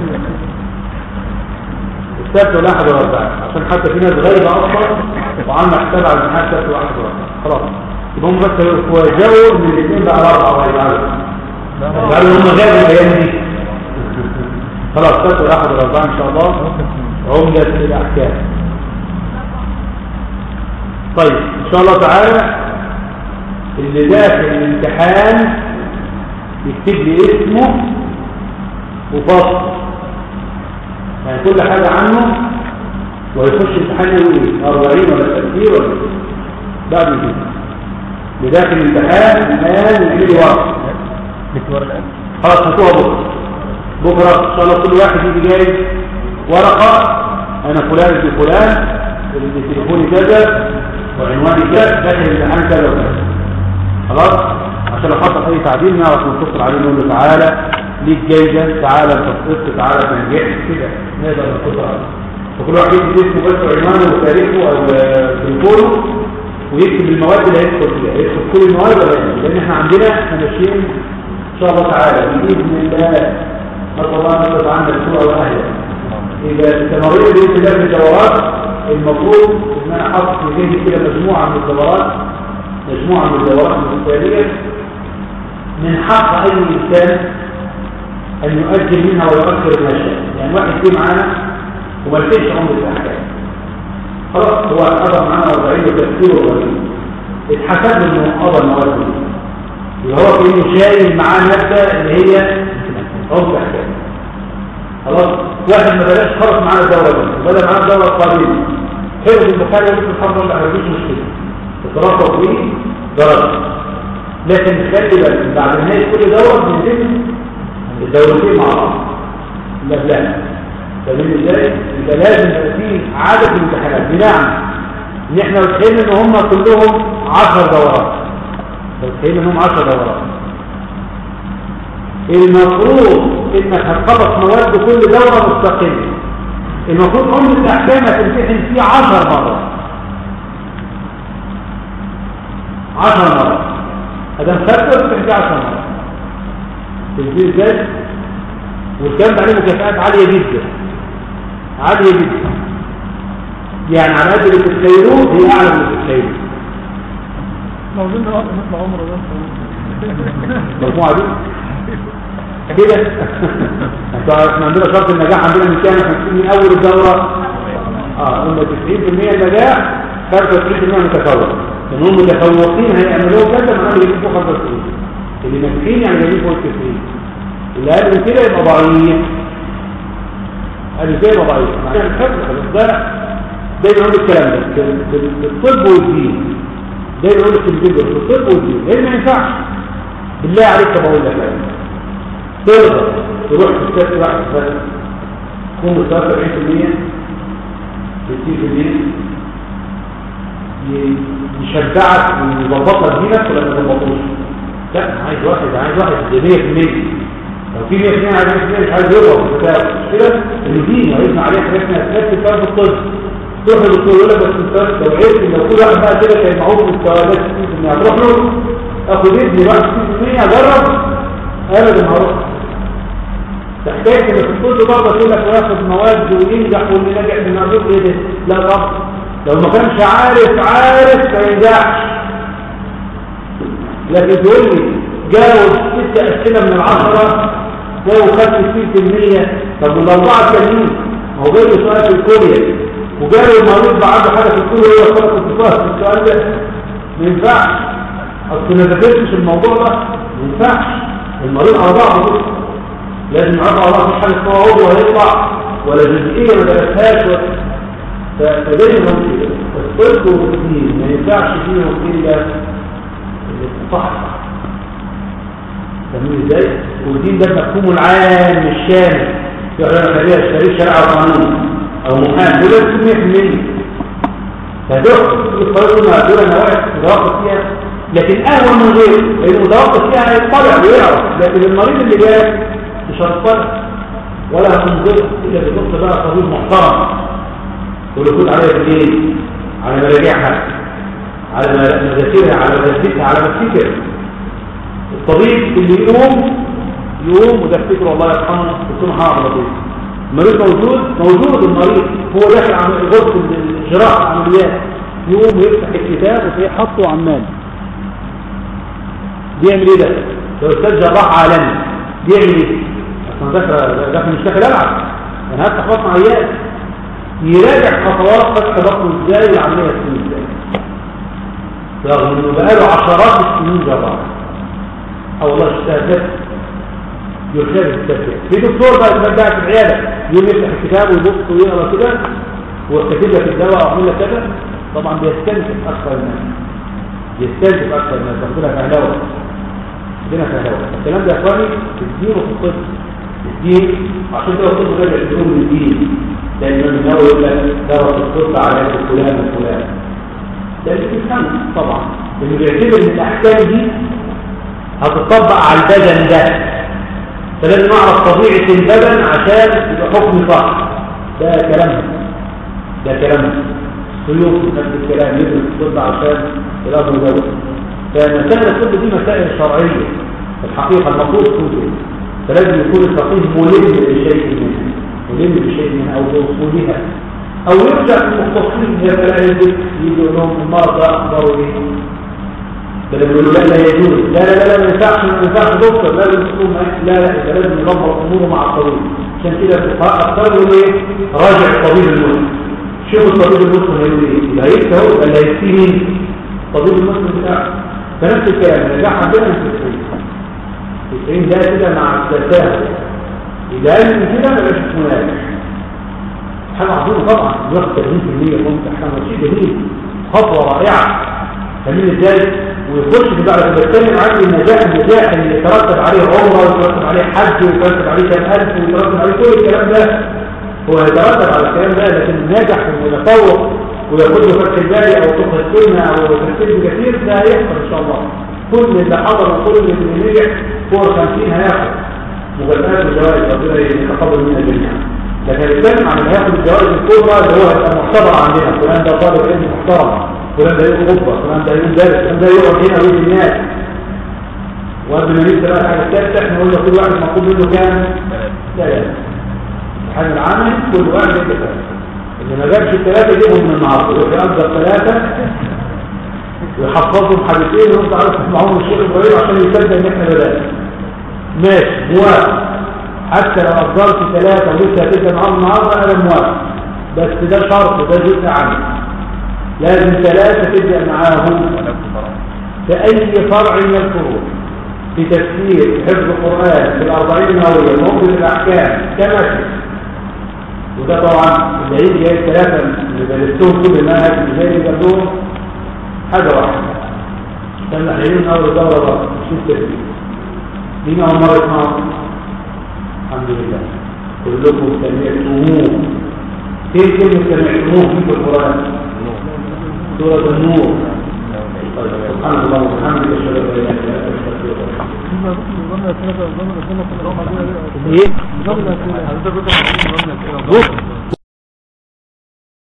السبت والاحد والاربعاء عشان حتى في ناس غايبه اصلا وعامله حساب على الامتحان السبت والاحد والاربعاء خلاص يبقى هم بس يتوجهوا من الاثنين بقى الاربعاء ويجعلوا قالوا هم غايبوا الايام دي خلاص السبت والاحد والاربعاء ان شاء الله عملة الاحكام طيب ان شاء الله تعالى اللي داخل الامتحان يكتب لي اسمه وفصل يعني كل حاجة عنه ويخش امتحان يقول ايه 40 ولا 30 ولا إيه؟ بعد كده بداخل الامتحان قال يجي لي ورق مشوار الآن خلاص هتوها بكره بكره ان شاء الله كل واحد يجي جايب ورقه انا فلان ابن فلان اللي تليفوني كذا وعنواني كذا داخل الامتحان كذا وكذا خلاص عشان لو حصل اي تعديل نعرف نتصل عليه نقول له تعالى ليك جايزه تعالى انت سقطت تعالى انت نجحت كده نقدر نتصل عليه فكل واحد يكتب اسمه بس وعنوانه وتاريخه او آه، تليفونه ويكتب المواد اللي هيدخل فيها يدخل كل المواد ولا لا؟ لان احنا عندنا احنا ماشيين ان شاء الله تعالى باذن الله نسال الله ان يرضى عنا السوء واهله اذا استمرينا باذن الله في الدورات المفروض ان انا احط في ذهني كده مجموعه من الدورات مجموعه من الدورات المثاليه من حق اي انسان ان يؤجل منها ويؤخر ما شاء يعني واحد جه معانا وما لقيش عمر الاحكام خلاص هو قضى معانا 40 وتفكير وغيره اتحسب له انه قضى المواد دي يبقى هو كانه شايل معاه ماده اللي هي عمر احكام خلاص واحد ما بلاش خلص معانا الدوره دي وبدا معانا الدوره القادمه حفظ البخاري ومسلم الحمد لله ما فيش مشكله الدراسه فيه درجه لكن خلي بالك بعد نهايه كل دوره بنزل الدورتين مع بعض لا لا فاهمين ازاي يبقى لازم يبقى في عدد من الامتحانات بناء ان احنا متخيلين ان هم كلهم 10 دورات متخيلين ان هم 10 دورات المفروض انك هتخلص مواد كل دوره مستقله المفروض ام الاحكام هتمتحن فيه 10 مرات 10 مرات هذا مخفف تمتحن فيه 10 مرات تنزيل ازاي والكلام ده عليه مكافآت عالية جدا عالية جدا يعني على قد اللي بتتخيلوه هي اعلى من اللي بتتخيلوه لو زلنا وقت نطلع عمره ده المجموعة دي كده انتوا احنا عندنا شرط النجاح عندنا من كام 50 من اول الدورة اه قلنا 90% النجاح 95% متفوق لان هم متفوقين هيعملوا كذا معناه اللي يجيبوا 95 اللي ناجحين يعني جايبين فوق 90 اللي اقل من كده يبقى ضعيف قال كده يبقى ضعيف معناها الحفظ خلاص ده دايما نقول الكلام ده في في- في الطب والدين دايما نقول الكلمتين دول في الطب والدين لان ما ينفعش بالله عليك طب اقول لك يعني. تقدر تروح تستثمر واحد بس تكون مستوى 70% 60% ي- يشجعك ويظبط لك دينك ولا ما تظبطوش لا انا عايز واحد أنا عايز واحد 100% لو في 100% عايز 100% مش عايز يضرب في الكتاب مش كده الدين هيسمع عليه حاجات من اساسيات الكلام في الطب تروح للدكتور يقول لك بس انت لو عرفت ان لو كل واحد بقى كده كان معروف مستويات 60% هتروح له اخد ابني بقى 60% اجرب ابدا هروح تحتاج ان في الطب برضه تقول لك ياخد مواد وينجح واللي نجح من الرزق ايه ده لا طبعا لو ما كانش عارف عارف ما ينجحش لكن تقول لي جاوب ست أسئلة من العشرة لو خدت 60% طب والأربعة التانيين هو جاي له سؤال في الكوريا وجاي المريض بقى عنده حاجه في الكوريا وهو خلق الفصل السؤال ده ما ينفعش اصل ما ذاكرتش الموضوع ده ما ينفعش المريض على بعضه كده. لازم يعرف على بعض مش حاجه اسمها عضو هيطلع ولا جزئيه ما درسهاش ولا ف- فدايما هم كده الطب والتكنين ما ينفعش فيهم الا الصح فاهمين ازاي؟ والدين ده مفهومه العام الشامل يقول لك خليها شريك شرع وقانون او محامي دول لازم 100% فدول الطريق ما دول انا واقف متوقف فيها لكن اهون من غيره لان متوقف فيها هيطلع ويعرف لكن المريض اللي جاي مش هتطلع ولا هتنظر الا بنص بقى طبيب محترم والوجود عليها في ايه؟ على مراجعها على مذاكرها على مذاكرها على مذاكرها الطبيب اللي يقوم يقوم وده افتكر الله يرحمه يكون حاضر لطيف المريض موجود موجود المريض هو داخل عن غرفه الجراحه عمليات يقوم ويفتح الكتاب وتلاقيه حاطه عمال بيعمل ايه ده؟ ده استاذ جراح عالمي بيعمل ايه؟ اصلا داخل داخل مش داخل العب انا هفتح بطن عيان يراجع خطوات فتح بطنه ازاي والعمليه تكون ازاي رغم انه بقاله عشرات السنين جراح او والله استاذ يرتبط التفكير في دكتور بقى يتبع في العياده يوم يفتح الكتاب ويبص ويقرا كده ويكتب لك الدواء ويعمل لك كذا طبعا بيستنزف اكثر الناس يستنزف اكثر الناس ربنا فهلوه ربنا فهلوه الكلام ده يا اخواني في الدين وفي الطب الدين عشان كده الطب ده بيعتبروه من الدين لان الامام النووي يقول لك دواء الطب على فلان وفلان ده اللي في الفن طبعا اللي بيعتبر ان الاحكام دي هتطبق على البدن ده فلازم اعرف طبيعة البدن عشان يبقى حكم صح ده كلام ده كلام سلوك نفس الكلام يدرس الطب عشان الأرض مجوز فمسائل الطب دي مسائل شرعية في الحقيقة المفروض تكون فلازم يكون الفقيه ملم بشيء منها ملم بشيء منها أو بأصولها أو يرجع للمختصين هي العلم يجي يقول لهم المرض ده أخباره إيه بدل يقولوا لا لا يجوز لا لا لا لا ما ينفعش ما ينفعش دكتور لازم تكون معاك لا لا انت لازم يدبر اموره مع الطبيب عشان كده الفقهاء اختاروا ايه راجع الطبيب المسلم شوف الطبيب المسلم هيقول ايه اللي هيفتي هو ولا هيفتي مين الطبيب المسلم بتاعه فنفس الكلام النجاح عندنا في 90 90 ده كده مع التساهل اذا قال من كده ما بقاش اسمه ناجح حاجه عظيمه طبعا بياخد 30% وانت احسن شيء جميل خطوه رائعه فاهمين ازاي ويخش في بعد بتكلم عن النجاح النجاح اللي يترتب عليه عمره ويترتب عليه حج ويترتب عليه كام الف ويترتب عليه كل الكلام ده هو يترتب على الكلام ده لكن الناجح انه يتفوق وياخد له فتح الباري او فقه السنه او تفسير كثير ده هيحصل ان شاء الله كل اللي حضر وكل اللي نجح فوق ال 50 هياخد مجازات وجوائز ربنا يتقبل منا جميعا لكن الكلام عن اللي هياخد الجوائز الكبرى اللي هو هيبقى محتضر عندنا فلان ده طالب علم محترم فلان ده يقول غرفة فلان ده يقول درس فلان ده يقعد هنا ويجي الناس وقبل ما نبدا بقى الحاجه الثالثه احنا قلنا كل واحد مطلوب منه كام؟ ثلاثة الحاجه العامل كل واحد يبدا ثلاثة اللي ما جابش الثلاثة يجيبهم من النهارده يروح يأجر ثلاثة ويحفظهم حديثين وانت عارف تسمعهم الشيخ ابراهيم عشان يصدق ان احنا بدأنا ماشي موافق حتى لو أجرت ثلاثة ولسه هتبدا معاهم النهارده انا موافق بس ده شرط ده جزء عنه لازم ثلاثة تبدأ معاهم في أي فرع من الفروع في تفسير حفظ القرآن في الأربعين النووية ممكن الأحكام كما وده طبعا اللي هيجي جاي الثلاثة اللي بلستهم كل المنهج اللي جاي يجدهم حاجة واحدة كان الحين أول دورة بقى مش التفسير مين أول مرة يسمعوا الحمد لله كلكم سمعتموه كيف كلمة سمعتموه في القرآن سورة النور سبحان الله وبحمده اشهد ان لا اله الا انت استغفرك ايه؟ ايه؟